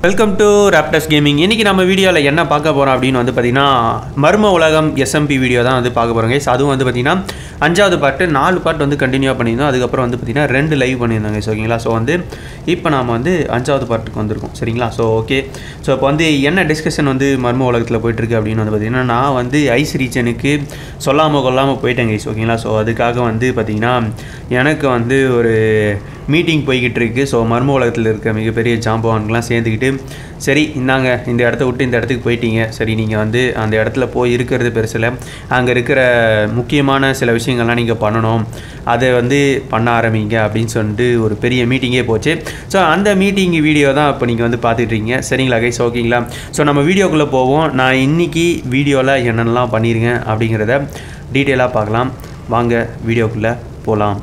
Welcome to Raptus gaming இன்றைக்கி நம்ம வீடியோவில் என்ன பார்க்க போகிறோம் அப்படின்னு வந்து பார்த்திங்கன்னா மர்ம உலகம் எஸ்எம்பி வீடியோ தான் வந்து பார்க்க போகிறோம் கைஸ் அதுவும் வந்து பார்த்திங்கன்னா அஞ்சாவது பாட்டு நாலு பாட்டு வந்து கண்டினியூ பண்ணியிருந்தோம் அதுக்கப்புறம் வந்து பார்த்திங்கன்னா ரெண்டு லைவ் பண்ணியிருந்தோம் guys, ஓகேங்களா ஸோ வந்து இப்போ நாம் வந்து அஞ்சாவது பாட்டுக்கு வந்திருக்கோம் சரிங்களா ஸோ ஓகே ஸோ இப்போ வந்து என்ன டிஸ்கஷன் வந்து மர்ம உலகத்தில் போயிட்டுருக்கு அப்படின்னு வந்து பார்த்திங்கன்னா நான் வந்து ஐஸ் ரீஜனுக்கு சொல்லாமல் கொள்ளாமல் போயிட்டேன் கைஸ் ஓகேங்களா ஸோ அதுக்காக வந்து பார்த்திங்கன்னா எனக்கு வந்து ஒரு மீட்டிங் போய்கிட்டு இருக்கு ஸோ மர்ம உலகத்தில் இருக்க மிகப்பெரிய ஜாம்பவான்கெலாம் சேர்ந்துக்கிட்டு சரி இந்தாங்க இந்த இடத்த விட்டு இந்த இடத்துக்கு போயிட்டீங்க சரி நீங்கள் வந்து அந்த இடத்துல போய் இருக்கிறது பெருசில் அங்கே இருக்கிற முக்கியமான சில விஷயங்கள்லாம் நீங்கள் பண்ணணும் அதை வந்து பண்ண ஆரம்பிங்க அப்படின்னு சொல்லிட்டு ஒரு பெரிய மீட்டிங்கே போச்சு ஸோ அந்த மீட்டிங் வீடியோ தான் இப்போ நீங்கள் வந்து பார்த்துட்ருக்கீங்க சரிங்களா கைஸ் ஓகேங்களா ஸோ நம்ம வீடியோக்குள்ளே போவோம் நான் இன்னைக்கு வீடியோவில் என்னென்னலாம் பண்ணியிருக்கேன் அப்படிங்கிறத டீட்டெயிலாக பார்க்கலாம் வாங்க வீடியோக்குள்ளே போகலாம்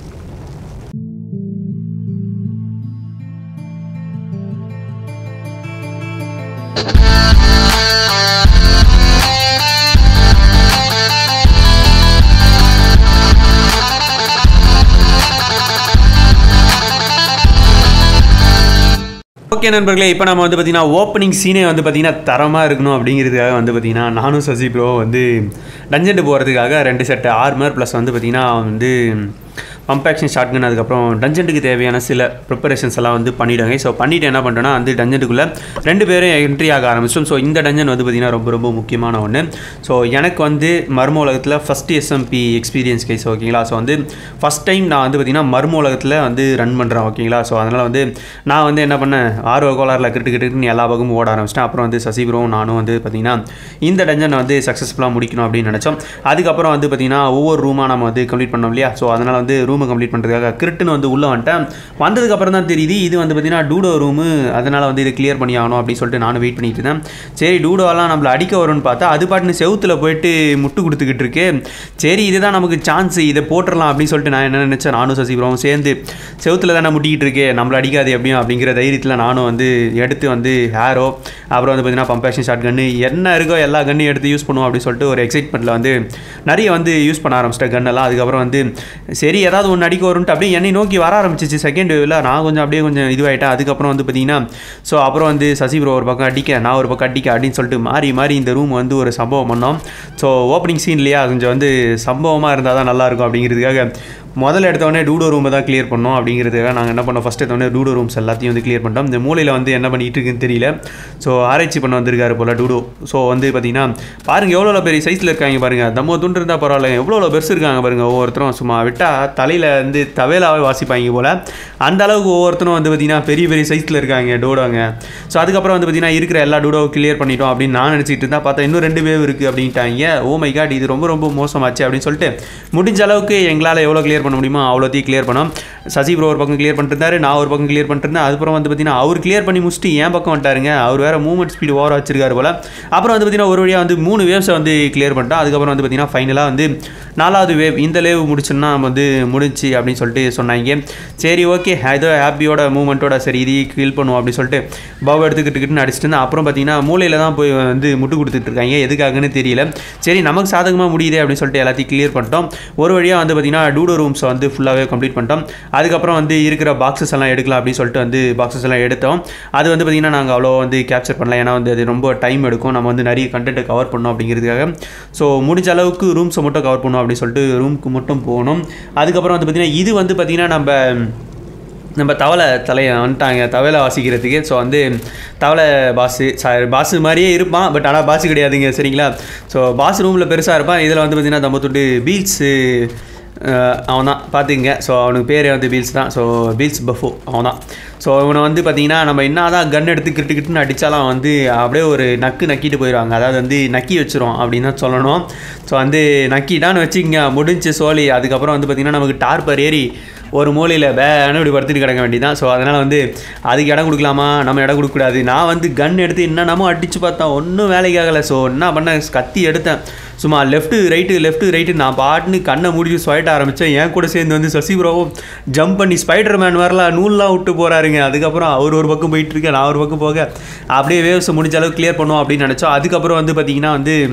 ஓகே நண்பர்களே இப்போ நம்ம வந்து பார்த்தீங்கன்னா ஓப்பனிங் சீனே வந்து பார்த்தீங்கன்னா தரமாக இருக்கணும் அப்படிங்கிறதுக்காக வந்து பார்த்தீங்கன்னா நானும் சசி ப்ரோ வந்து டஞ்சன்ட்டு போகிறதுக்காக ரெண்டு செட் ஆர்மர் ப்ளஸ் வந்து பார்த்தீங்கன்னா வந்து பம்ப் ஆக்ஷன் ஷாட்கன் அதுக்கப்புறம் டஞ்சன்ட்டுக்கு தேவையான சில ப்ரிப்பரேஷன்ஸ் எல்லாம் வந்து பண்ணிவிடுங்க ஸோ பண்ணிவிட்டு என்ன பண்ணுறோன்னா வந்து டஞ்சன்ட்டுக்குள்ளே ரெண்டு பேரும் என்ட்ரி ஆக ஆரம்பிச்சோம் ஸோ இந்த டஞ்சன் வந்து பார்த்திங்கன்னா ரொம்ப ரொம்ப முக்கியமான ஒன்று ஸோ எனக்கு வந்து மர்ம உலகத்தில் ஃபஸ்ட் எஸ்எம்பி எக்ஸ்பீரியன்ஸ் கேஸ் ஓகேங்களா ஸோ வந்து ஃபஸ்ட் டைம் நான் வந்து பார்த்திங்கன்னா மர்ம உலகத்தில் வந்து ரன் பண்ணுறேன் ஓகேங்களா ஸோ அதனால் வந்து நான் வந்து என்ன பண்ணேன் ஆர்வ கோளாறில் கிட்டு கிட்டுன்னு எல்லா பக்கமும் ஓட ஆரம்பிச்சிட்டேன் அப்புறம் வந்து சசிபுரம் நானும் வந்து பார்த்திங்கன்னா இந்த டஞ்சனை வந்து சக்ஸஸ்ஃபுல்லாக முடிக்கணும் அப்படின்னு நினச்சோம் அதுக்கப்புறம் வந்து பார்த்திங்கன்னா ஒவ்வொரு ரூமாக நம்ம வந்து கம்ப்ளீட் பண்ணோம் இல்லையா ஸோ அதனால் வந்து ரூமை கம்ப்ளீட் பண்ணுறதுக்காக கிரிட்டுன்னு வந்து உள்ளே வந்துட்டேன் வந்ததுக்கப்புறம் தான் தெரியுது இது வந்து பார்த்திங்கன்னா டூடோ ரூமு அதனால் வந்து இது கிளியர் பண்ணி ஆகணும் அப்படின்னு சொல்லிட்டு நானும் வெயிட் பண்ணிட்டு இருந்தேன் சரி டூடோவெல்லாம் நம்மளை அடிக்க வரும்னு பார்த்தா அது பாட்டுன்னு செவுத்தில் போயிட்டு முட்டு கொடுத்துக்கிட்டு இருக்கு சரி இதுதான் நமக்கு சான்ஸ் இதை போட்டுடலாம் அப்படின்னு சொல்லிட்டு நான் என்ன நினச்சேன் நானும் சசிபுரம் சேர்ந்து செவுத்தில் தானே முட்டிக்கிட்டு இருக்கே நம்மளை அடிக்காது எப்படியும் அப்படிங்கிற தைரியத்தில் நானும் வந்து எடுத்து வந்து ஹேரோ அப்புறம் வந்து பார்த்திங்கன்னா பம்பேஷன் ஷாட் கன்று என்ன இருக்கோ எல்லா கன்னையும் எடுத்து யூஸ் பண்ணுவோம் அப்படின்னு சொல்லிட்டு ஒரு எக்ஸைட்மெண்ட்டில் வந்து நிறைய வந்து யூஸ் பண்ண ஆரம்பிச்சிட்டேன் கன்னெல்லாம் அதுக்கப்புறம் வந்து சரி ஏதாவது ஒன்று அடிக்க வரும்ட்டு அப்படியே என்னை நோக்கி வர ஆரம்பிச்சிச்சு செகண்ட் வேவில் நான் கொஞ்சம் அப்படியே கொஞ்சம் இதுவாகிட்டேன் அதுக்கப்புறம் வந்து பார்த்தீங்கன்னா ஸோ அப்புறம் வந்து சசி ப்ரோ ஒரு பக்கம் அடிக்க நான் ஒரு பக்கம் அடிக்க அப்படின்னு சொல்லிட்டு மாறி மாறி இந்த ரூம் வந்து ஒரு சம்பவம் பண்ணோம் ஸோ ஓப்பனிங் சீன் இல்லையா கொஞ்சம் வந்து சம்பவமாக இருந்தால் தான் நல்லாயிருக்கும் அப்படிங்கிறதுக்காக முதல்ல எடுத்தவொடனே டூடோ ரூமை தான் கிளியர் பண்ணோம் அப்படிங்கிறதுக்காக நாங்கள் என்ன பண்ணோம் ஃபஸ்ட் எடுத்தவொடனே டூடோ ரூம்ஸ் எல்லாத்தையும் வந்து கிளியர் பண்ணிட்டோம் இந்த மூலையில் வந்து என்ன பண்ணிட்டு இருக்குன்னு தெரியல ஸோ ஆராய்ச்சி பண்ண வந்திருக்காரு போல் டூடோ ஸோ வந்து பார்த்தீங்கன்னா பாருங்கள் எவ்வளோ பெரிய சைஸில் இருக்காங்க பாருங்கள் தம்ம துண்டு இருந்தால் பரவாயில்ல எவ்வளோ பெருசு இருக்காங்க பாருங்கள் ஒவ்வொருத்தரும் சும்மா விட்டால் தலையில் வந்து தவேலாவே வாசிப்பாங்க போல் அந்த அளவுக்கு ஒவ்வொருத்தரும் வந்து பார்த்தீங்கன்னா பெரிய பெரிய சைஸில் இருக்காங்க டூடோங்க ஸோ அதுக்கப்புறம் வந்து பார்த்தீங்கன்னா இருக்கிற எல்லா டூடோவும் கிளியர் பண்ணிட்டோம் அப்படின்னு நான் நினச்சிட்டு இருந்தால் பார்த்தா இன்னும் ரெண்டு பேர் இருக்குது அப்படின்ட்டாங்க ஓ மை காட் இது ரொம்ப ரொம்ப மோசமாச்சு அப்படின்னு சொல்லிட்டு முடிஞ்ச அளவுக்கு எங்களால் எவ்வளோ கிளியர் பண்ண முடியுமோ அவ்வளோத்தையும் கிளியர் பண்ணோம் சசி ப்ரோ ஒரு பக்கம் கிளியர் பண்ணிருந்தாரு நான் ஒரு பக்கம் கிளியர் பண்ணிருந்தேன் அதுக்கப்புறம் வந்து பார்த்தீங்கன்னா அவர் கிளியர் பண்ணி முடிச்சுட்டு என் பக்கம் வந்துட்டாருங்க அவர் வேறு மூவ்மெண்ட் ஸ்பீடு ஓவர் வச்சிருக்காரு போல் அப்புறம் வந்து பார்த்தீங்கன்னா ஒரு வழியாக வந்து மூணு வேவ்ஸை வந்து கிளியர் பண்ணிட்டோம் அதுக்கப்புறம் வந்து பார்த்தீங்கன்னா ஃபைனலாக வந்து நாலாவது வேவ் இந்த லேவ் முடிச்சோன்னா நம்ம வந்து முடிஞ்சு அப்படின்னு சொல்லிட்டு சொன்னாங்க சரி ஓகே ஏதோ ஹாப்பியோட மூவ்மெண்ட்டோட சரி இதையும் கில் பண்ணுவோம் அப்படின்னு சொல்லிட்டு பவ் எடுத்துக்கிட்டுக்கிட்டு அடிச்சிட்டு இருந்தேன் அப்புறம் பார்த்தீங்கன்னா மூலையில் தான் போய் வந்து முட்டு கொடுத்துட்டு இருக்காங்க எதுக்காகன்னு தெரியல சரி நமக்கு சாதகமாக முடியுதே அப்படின்னு சொல்லிட்டு எல்லாத்தையும் கிளியர் பண்ணிட்டோம் ஒரு வழியாக வந்து பார்த்தீங்கன்னா டூடோ ரூம்ஸை வந்து ஃபுல்லாகவே கம்ப்ளீட் பண்ணிட்டோம் அதுக்கப்புறம் வந்து இருக்கிற பாக்ஸஸ் எல்லாம் எடுக்கலாம் அப்படின்னு சொல்லிட்டு வந்து பாக்ஸஸ் எல்லாம் எடுத்தோம் அது வந்து பார்த்திங்கன்னா நாங்கள் அவ்வளோ வந்து கேப்சர் பண்ணலாம் ஏன்னா வந்து அது ரொம்ப டைம் எடுக்கும் நம்ம வந்து நிறைய கண்டென்ட்டை கவர் பண்ணோம் அப்படிங்கிறதுக்காக ஸோ முடிஞ்ச அளவுக்கு ரூம்ஸை மட்டும் கவர் பண்ணோம் அப்படின்னு சொல்லிட்டு ரூமுக்கு மட்டும் போகணும் அதுக்கப்புறம் வந்து பார்த்திங்கன்னா இது வந்து பார்த்திங்கன்னா நம்ம நம்ம தவளை தலையை வந்துட்டாங்க தவளை வாசிக்கிறதுக்கு ஸோ வந்து தவளை பாஸு சாரி பாஸு மாதிரியே இருப்பான் பட் ஆனால் பாஸு கிடையாதுங்க சரிங்களா ஸோ பாஸ் ரூமில் பெருசாக இருப்பான் இதில் வந்து பார்த்திங்கன்னா நம்ம தொட்டு பீல்ஸு அவன் தான் பார்த்துங்க ஸோ அவனுக்கு பேர் வந்து பீல்ஸ் தான் ஸோ பீல்ஸ் பஃபோ அவன் தான் ஸோ இவனை வந்து பார்த்தீங்கன்னா நம்ம என்ன தான் கன் எடுத்து கிட்டு கிட்டுன்னு அடித்தாலும் வந்து அப்படியே ஒரு நக்கு நக்கிட்டு போயிடுவாங்க அதாவது வந்து நக்கி வச்சிரும் அப்படின்னு தான் சொல்லணும் ஸோ வந்து நக்கிட்டான்னு வச்சுக்கங்க முடிஞ்சு சோழி அதுக்கப்புறம் வந்து பார்த்திங்கன்னா நமக்கு டார்பர் ஏறி ஒரு மூலையில் வேணும் இப்படி படுத்துட்டு கிடக்க வேண்டியதான் ஸோ அதனால் வந்து அதுக்கு இடம் கொடுக்கலாமா நம்ம இடம் கொடுக்கக்கூடாது நான் வந்து கன் எடுத்து என்னென்னமோ அடித்து பார்த்தேன் ஒன்றும் வேலைக்கு ஆகலை ஸோ என்ன பண்ணேன் கத்தி எடுத்தேன் சும்மா லெஃப்ட்டு ரைட்டு லெஃப்ட்டு ரைட்டு நான் பாட்டுன்னு கண்ணை முடிச்சு ஸ்வைட்ட ஆரம்பித்தேன் என் கூட சேர்ந்து வந்து சசி ப்ரோவும் ஜம்ப் பண்ணி ஸ்பைடர் மேன் வரலாம் நூல்லாம் விட்டு போகிறாருங்க அதுக்கப்புறம் அவர் ஒரு பக்கம் போயிட்டுருக்கேன் நான் ஒரு பக்கம் போக அப்படியே வேவ்ஸை முடிஞ்ச அளவுக்கு கிளியர் பண்ணுவோம் அப்படின்னு நினச்சோம் அதுக்கப்புறம் வந்து பார்த்திங்கன்னா வந்து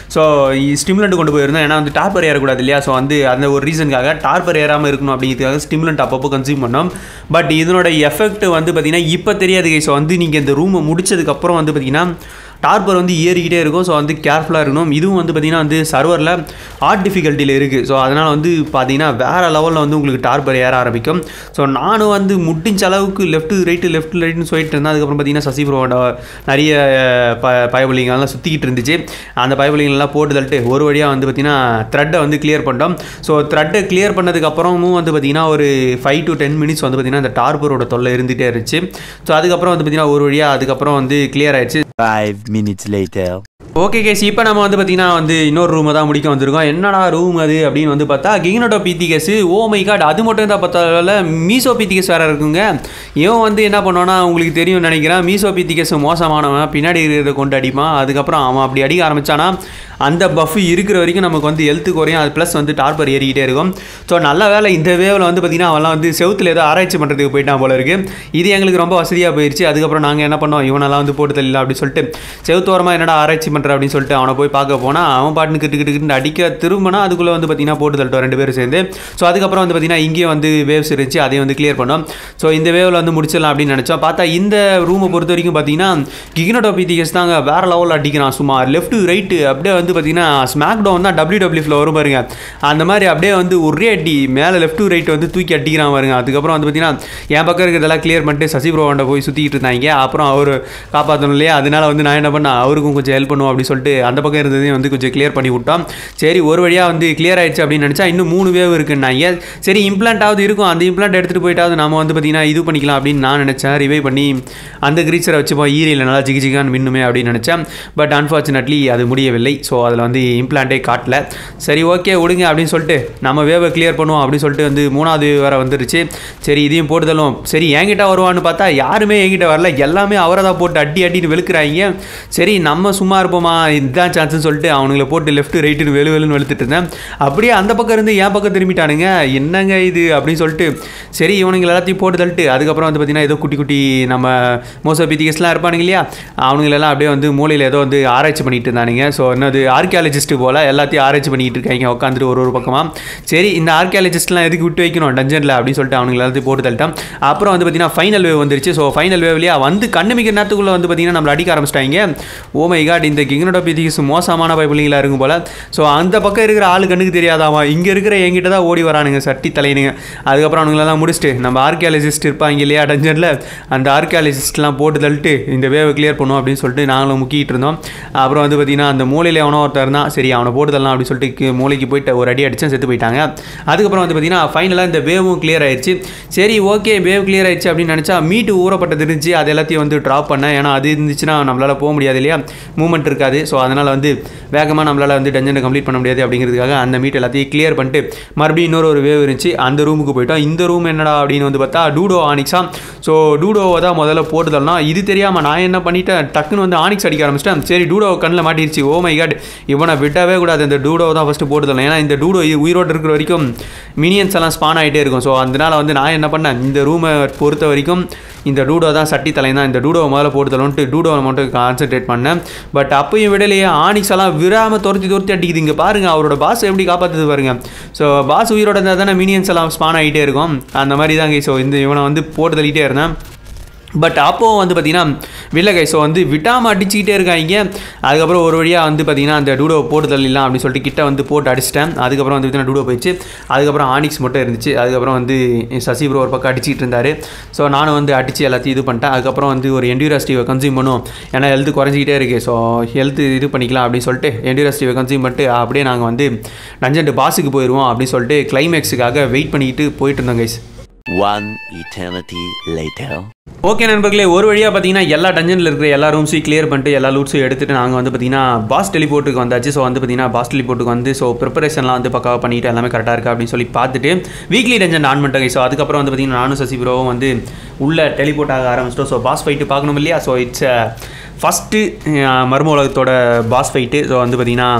ஸோ ஸ்டிமுலண்ட் கொண்டு போயிருந்தோம் ஏன்னா வந்து டார்பர் ஏறக்கூடாது இல்லையா ஸோ வந்து அந்த ஒரு ரீசனுக்காக டார்பர் ஏறாமல் இருக்கணும் அப்படிங்கிறதுக்காக ஸ்டிமுலண்ட் அப்பப்போ கன்சியூம் பண்ணோம் பட் இதனோட எஃபெக்ட் வந்து பார்த்தீங்கன்னா இப்போ தெரியாது ஸோ வந்து நீங்கள் இந்த ரூமை முடிச்சதுக்கப்புறம் வந்து பார்த்தீங்கன்னா டார்பர் வந்து ஏறிக்கிட்டே இருக்கும் ஸோ வந்து கேர்ஃபுல்லாக இருக்கணும் இதுவும் வந்து பார்த்திங்கன்னா வந்து சர்வரில் ஆர்ட் டிஃபிகல்ட்டியில் இருக்குது ஸோ அதனால் வந்து பார்த்தீங்கன்னா வேறு லெவலில் வந்து உங்களுக்கு டார்பர் ஏற ஆரம்பிக்கும் ஸோ நானும் வந்து முடிஞ்ச அளவுக்கு லெஃப்ட்டு ரைட்டு லெஃப்ட் ரைட்டுன்னு சொல்லிட்டு இருந்தேன் அதுக்கப்புறம் பார்த்தீங்கன்னா சசி ப்ரோட நிறைய ப பயபலிங்கெல்லாம் சுற்றிக்கிட்டு இருந்துச்சு அந்த பயபலிங்கெல்லாம் போட்டு தள்ளிட்டு ஒரு வழியாக வந்து பார்த்திங்கன்னா த்ரெட்டை வந்து கிளியர் பண்ணிட்டோம் ஸோ த்ரெட்டை கிளியர் பண்ணதுக்கப்புறமும் வந்து பார்த்திங்கன்னா ஒரு ஃபைவ் டு டென் மினிட்ஸ் வந்து பார்த்திங்கன்னா அந்த டார்பரோட தொல்லை இருந்துகிட்டே இருந்துச்சு ஸோ அதுக்கப்புறம் வந்து பார்த்திங்கன்னா ஒரு வழியாக அதுக்கப்புறம் வந்து கிளியர் ஆயிடுச்சு Five minutes later. Okay guys இப்போ நம்ம வந்து பார்த்தீங்கன்னா வந்து இன்னொரு ரூமை தான் முடிக்க வந்திருக்கோம் என்னடா ரூம் அது அப்படின்னு வந்து பார்த்தா கிகினோட்டோ பித்தி கேஸ் ஓ மை காட் அது மட்டும் தான் பார்த்தால மீசோ பித்தி கேஸ் வேறு இருக்குங்க இவன் வந்து என்ன பண்ணுவான்னா உங்களுக்கு தெரியும் நினைக்கிறேன் மீசோ பித்தி கேஸ் மோசமானவன் பின்னாடி இருக்கிறத கொண்டு அடிப்பான் அதுக்கப்புறம் அவன் அப்படி அடிக்க ஆரம்பிச்சானா அந்த பஃப் இருக்கிற வரைக்கும் நமக்கு வந்து ஹெல்த்து குறையும் அது ப்ளஸ் வந்து டார்பர் ஏறிக்கிட்டே இருக்கும் ஸோ நல்ல வேலை இந்த வேவில் வந்து பார்த்திங்கன்னா அவன்லாம் வந்து செவுத்தில் ஏதோ ஆராய்ச்சி பண்ணுறதுக்கு போயிட்டான் போல இருக்கு இது எங்களுக்கு ரொம்ப வசதியாக போயிடுச்சு அதுக்கப்புறம் நாங்கள் என்ன பண்ணோம் இவனெல்லாம் வந்து போட்டு தள்ளல அப்படின்னு சொல்லிட்டு செவுத்தோரமாக என்னடா ஆராய்ச்சி பண்ணுற அப்படின்னு சொல்லிட்டு அவனை போய் பார்க்க போனால் அவன் பாட்டுன்னு கிட்டு கிட்டு கிட்டு அடிக்க திரும்பினா அதுக்குள்ளே வந்து பார்த்திங்கன்னா போட்டு தள்ளிட்டோம் ரெண்டு பேரும் சேர்ந்து ஸோ அதுக்கப்புறம் வந்து பார்த்திங்கன்னா இங்கேயும் வந்து வேவ்ஸ் இருந்துச்சு அதையும் வந்து கிளியர் பண்ணோம் ஸோ இந்த வேவில் வந்து முடிச்சிடலாம் அப்படின்னு நினச்சோம் பார்த்தா இந்த ரூமை பொறுத்த வரைக்கும் பார்த்தீங்கன்னா கிகினோட்டோ பிடிஎஸ் தாங்க வேறு லெவலில் அடிக்கிறான் சும்மா லெஃப்ட் ரைட்டு அப்படியே வந்து பார்த்தீங்கன்னா ஸ்மாக் டவுன் தான் டபிள்யூ டபிள்யூஃபில் வரும் பாருங்க அந்த மாதிரி அப்படியே வந்து ஒரே அடி மேலே லெஃப்ட் ரைட் வந்து தூக்கி அடிக்கிறான் பாருங்க அதுக்கப்புறம் வந்து பார்த்தீங்கன்னா என் பக்கம் இருக்கிறதெல்லாம் கிளியர் பண்ணிட்டு சசி ப்ரோவாண்ட போய் சுற்றிக்கிட்டு இருந்தாங்க அப்புறம் அவர் காப்பாற்றணும் இல்லையா அதனால வந்து நான் என்ன பண்ணேன் அவருக்கும் கொஞ்சம் ஹெல்ப் பண்ணுவோம் அப்படின்னு சொல்லிட்டு அந்த பக்கம் இருந்ததையும் வந்து கொஞ்சம் கிளியர் பண்ணி விட்டோம் சரி ஒரு வழியாக வந்து கிளியர் ஆயிடுச்சு அப்படின்னு நினச்சா இன்னும் மூணு வேவ் இருக்குன்னாங்க சரி இம்ப்ளான்ட்டாவது இருக்கும் அந்த இம்ப்ளான்ட் எடுத்துகிட்டு போயிட்டாவது நம்ம வந்து பார்த்தீங்கன்னா இது பண்ணிக்கலாம் அப்படின்னு நான் நினச்சேன் ரிவைவ் பண்ணி அந்த கிரீச்சரை வச்சுப்போம் ஈரியில் நல்லா ஜிகி ஜிகான்னு மின்னுமே அப்படின்னு நினச்சேன் பட் அன்ஃபார்ச்சுனேட்லி அது முடியவில்லை ஸோ அதில் வந்து இம்ப்ளான்ட்டே காட்டல சரி ஓகே விடுங்க அப்படின்னு சொல்லிட்டு நம்ம வேவை கிளியர் பண்ணுவோம் அப்படின்னு சொல்லிட்டு வந்து மூணாவது வேற வந்துருச்சு சரி இதையும் போட்டுதலும் சரி என்கிட்ட வருவான்னு பார்த்தா யாருமே என்கிட்ட வரல எல்லாமே அவரை தான் போட்டு அடி அடின்னு வெளுக்கிறாங்க சரி நம்ம சும்மா இருப்போமா இதுதான் சான்ஸ்னு சொல்லிட்டு அவனுங்களை போட்டு லெஃப்ட் ரைட்டுன்னு வெளு வெளுன்னு வெளுத்துட்டு இருந்தேன் அப்படியே அந்த பக்கம் இருந்து என் பக்கம் திரும்பிட்டானுங்க என்னங்க இது அப்படின்னு சொல்லிட்டு சரி இவனுங்க எல்லாத்தையும் போட்டு தள்ளிட்டு அதுக்கப்புறம் வந்து பார்த்தீங்கன்னா ஏதோ குட்டி குட்டி நம்ம மோச பித்திகஸ்லாம் இருப்பானுங்க இல்லையா அவனுங்களெல்லாம் அப்படியே வந்து மூலையில் ஏதோ வந்து ஆராய்ச்சி பண்ணிட்டு இருந்தானுங்க ஸோ என்னது ஆர்கியாலஜிஸ்ட்டு போல் எல்லாத்தையும் ஆராய்ச்சி பண்ணிட்டு இருக்காங்க உட்காந்துட்டு ஒரு ஒரு பக்கமாக சரி இந்த ஆர்கியாலஜிஸ்ட்லாம் எதுக்கு விட்டு வைக்கணும் டஞ்சனில் அப்படின்னு சொல்லிட்டு அவனுங்க எல்லாத்தையும் போட்டு தள்ளிட்டான் அப்புறம் வந்து பார்த்தீங்கன்னா ஃபைனல் வேவ் வந்துருச்சு ஸோ ஃபைனல் வேவ்லேயே வந்து கண்ணுமிக்க நேரத்துக்குள்ளே வந்து பார்த்தீங்கன்னா நம்மளை அடிக்க ஆரம்பிச்சிட்டாங்க ஓ மை காட் இந்த கிங்கனோட பிதிகிஸ் மோசமான பைபிளிங்களாக இருக்கும் போல் ஸோ அந்த பக்கம் இருக்கிற ஆளு கண்ணுக்கு தெரியாதாமா இங்கே இருக்கிற எங்கிட்ட தான் ஓடி வரானுங்க சட்டி தலையனுங்க அதுக்கப்புறம் அவனுங்களெல்லாம் முடிச்சுட்டு நம்ம ஆர்கியாலஜிஸ்ட் இருப்பாங்க இல்லையா டஞ்சனில் அந்த ஆர்கியாலஜிஸ்ட்லாம் போட்டு தள்ளிட்டு இந்த வேவை கிளியர் பண்ணுவோம் அப்படின்னு சொல்லிட்டு நாங்களும் முக்கிட்டு இருந்தோம் அப்புறம் வந்து பார்த்தீங்கன்னா அந்த மூலையில் எவனோ ஒருத்தர் இருந்தான் சரி அவனை போட்டு தள்ளலாம் அப்படின்னு சொல்லிட்டு கீ- மூலைக்கு போயிட்டு ஒரு அடி அடிச்சு செத்து போயிட்டாங்க அதுக்கப்புறம் வந்து பார்த்தீங்கன்னா ஃபைனலாக இந்த வேவும் கிளியர் ஆயிடுச்சு சரி ஓகே வேவ் கிளியர் ஆயிடுச்சு அப்படின்னு நினச்சா மீட்டு ஊறப்பட்டது இருந்துச்சு அது எல்லாத்தையும் வந்து ட்ராப் பண்ணேன் ஏன்னா அது இருந்துச்சுன்னா நம்மளால் போக முடியாது இல்லையா மூவ்மெண்ட் இருக்காது ஸோ அதனால் வந்து வேகமாக நம்மளால் வந்து டஞ்சனை கம்ப்ளீட் பண்ண முடியாது அப்படிங்கிறதுக்காக அந்த மீட் எல்லாத்தையும் கிளியர் பண்ணிட்டு மறுபடியும் இன்னொரு ஒரு வேவ் இருந்துச்சு அந்த ரூமுக்கு போயிட்டோம் இந்த ரூம் என்னடா அப்படின்னு வந்து பார்த்தா டூடோ ஆனிக்ஸா ஸோ டூடோவை தான் முதல்ல போட்டுதல்னா இது தெரியாமல் நான் என்ன பண்ணிட்டேன் டக்குன்னு வந்து ஆனிக்ஸ் அடிக்க ஆரம்பிச்சிட்டேன் சரி டூடோ கண்ணில் மாட்டிருச்சு ஓ மை காட் இவனை விட்டவே கூடாது இந்த டூடோ தான் ஃபஸ்ட்டு போட்டுதலாம் ஏன்னா இந்த டூடோ உயிரோடு இருக்கிற வரைக்கும் மினியன்ஸ் எல்லாம் ஸ்பான் ஆகிட்டே இருக்கும் ஸோ அதனால வந்து நான் என்ன பண்ணேன் இந்த ரூமை பொறுத்த வரைக்கும் இந்த டூடோ தான் சட்டி தலை தான் இந்த டூடோவை முதல்ல போட்டுதலன்ட்டு டூடோவை மட்டும் கான்சென்ட்ரேட் பண்ணேன் பட் அப்பயும் விடலையே ஆனிக்ஸ் எல்லாம் விராம துரத்தி துரத்தி அடிக்குது இங்கே பாருங்க அவரோட பாஸ் எப்படி காப்பாற்றுது பாருங்க ஸோ பாஸ் உயிரோட இருந்தால் தானே மினியன்ஸ் எல்லாம் ஸ்பான் ஆகிட்டே இருக்கும் அந்த மாதிரி தாங்க ஸோ இந்த இவனை வந்து போட்டு தள்ளிட்டே இருந்தேன் பட் அப்போ வந்து பார்த்தீங்கன்னா வில்லகை ஸோ வந்து விட்டாமல் அடிச்சுக்கிட்டே இருக்காங்க அதுக்கப்புறம் ஒரு வழியாக வந்து பார்த்தீங்கன்னா அந்த டூடோ போட்டு தள்ளிடலாம் அப்படின்னு சொல்லிட்டு கிட்ட வந்து போட்டு அடிச்சிட்டேன் அதுக்கப்புறம் வந்து பார்த்தீங்கன்னா டூடோ போயிடுச்சு அதுக்கப்புறம் ஆனிக்ஸ் மட்டும் இருந்துச்சு அதுக்கப்புறம் வந்து சசி ப்ரோ ஒரு பக்கம் அடிச்சிட்டு இருந்தார் ஸோ நானும் வந்து அடித்து எல்லாத்தையும் இது பண்ணிட்டேன் அதுக்கப்புறம் வந்து ஒரு என்டியூராஸ்டிவை கன்சியூம் பண்ணுவோம் ஏன்னா ஹெல்த் குறைஞ்சிக்கிட்டே இருக்குது ஸோ ஹெல்த் இது பண்ணிக்கலாம் அப்படின்னு சொல்லிட்டு என்டியூராஸ்டிவை கன்சியூம் பண்ணிட்டு அப்படியே நாங்கள் வந்து நஞ்சண்டு பாஸுக்கு போயிடுவோம் அப்படின்னு சொல்லிட்டு கிளைமேக்ஸுக்காக வெயிட் பண்ணிக்கிட்டு போயிட்டு இருந்தோம் guys One eternity later. Okay நண்பர்களே ஒரு வழியாக பார்த்தீங்கன்னா எல்லா டஞ்சனில் இருக்கிற எல்லா ரூம்ஸையும் கிளியர் பண்ணிட்டு எல்லா லூட்ஸும் எடுத்துட்டு நாங்கள் வந்து பார்த்தீங்கன்னா பாஸ் டெலிபோர்ட்டுக்கு வந்தாச்சு ஸோ வந்து பார்த்தீங்கன்னா பாஸ் டெலிபோர்ட்டுக்கு வந்து ஸோ ப்ரிப்பரேஷன்லாம் வந்து பக்காவாக பண்ணிட்டு எல்லாமே கரெக்டாக இருக்கா அப்படின்னு சொல்லி பார்த்துட்டு வீக்லி டஞ்சன் ஆன் பண்ணிட்டாங்க ஸோ அதுக்கப்புறம் வந்து பார்த்தீங்கன்னா நானும் சசி ப்ரோவும் வந்து உள்ள டெலிபோர்ட் ஆக ஆரம்பிச்சிட்டோம் ஸோ பாஸ் ஃபைட்டு பார்க்கணும் இல்லையா ஸோ இட்ஸ் ஃபஸ்ட்டு மர்ம உலகத்தோட பாஸ் ஃபைட்டு ஸோ வந்து பார்த்தீங்கன்னா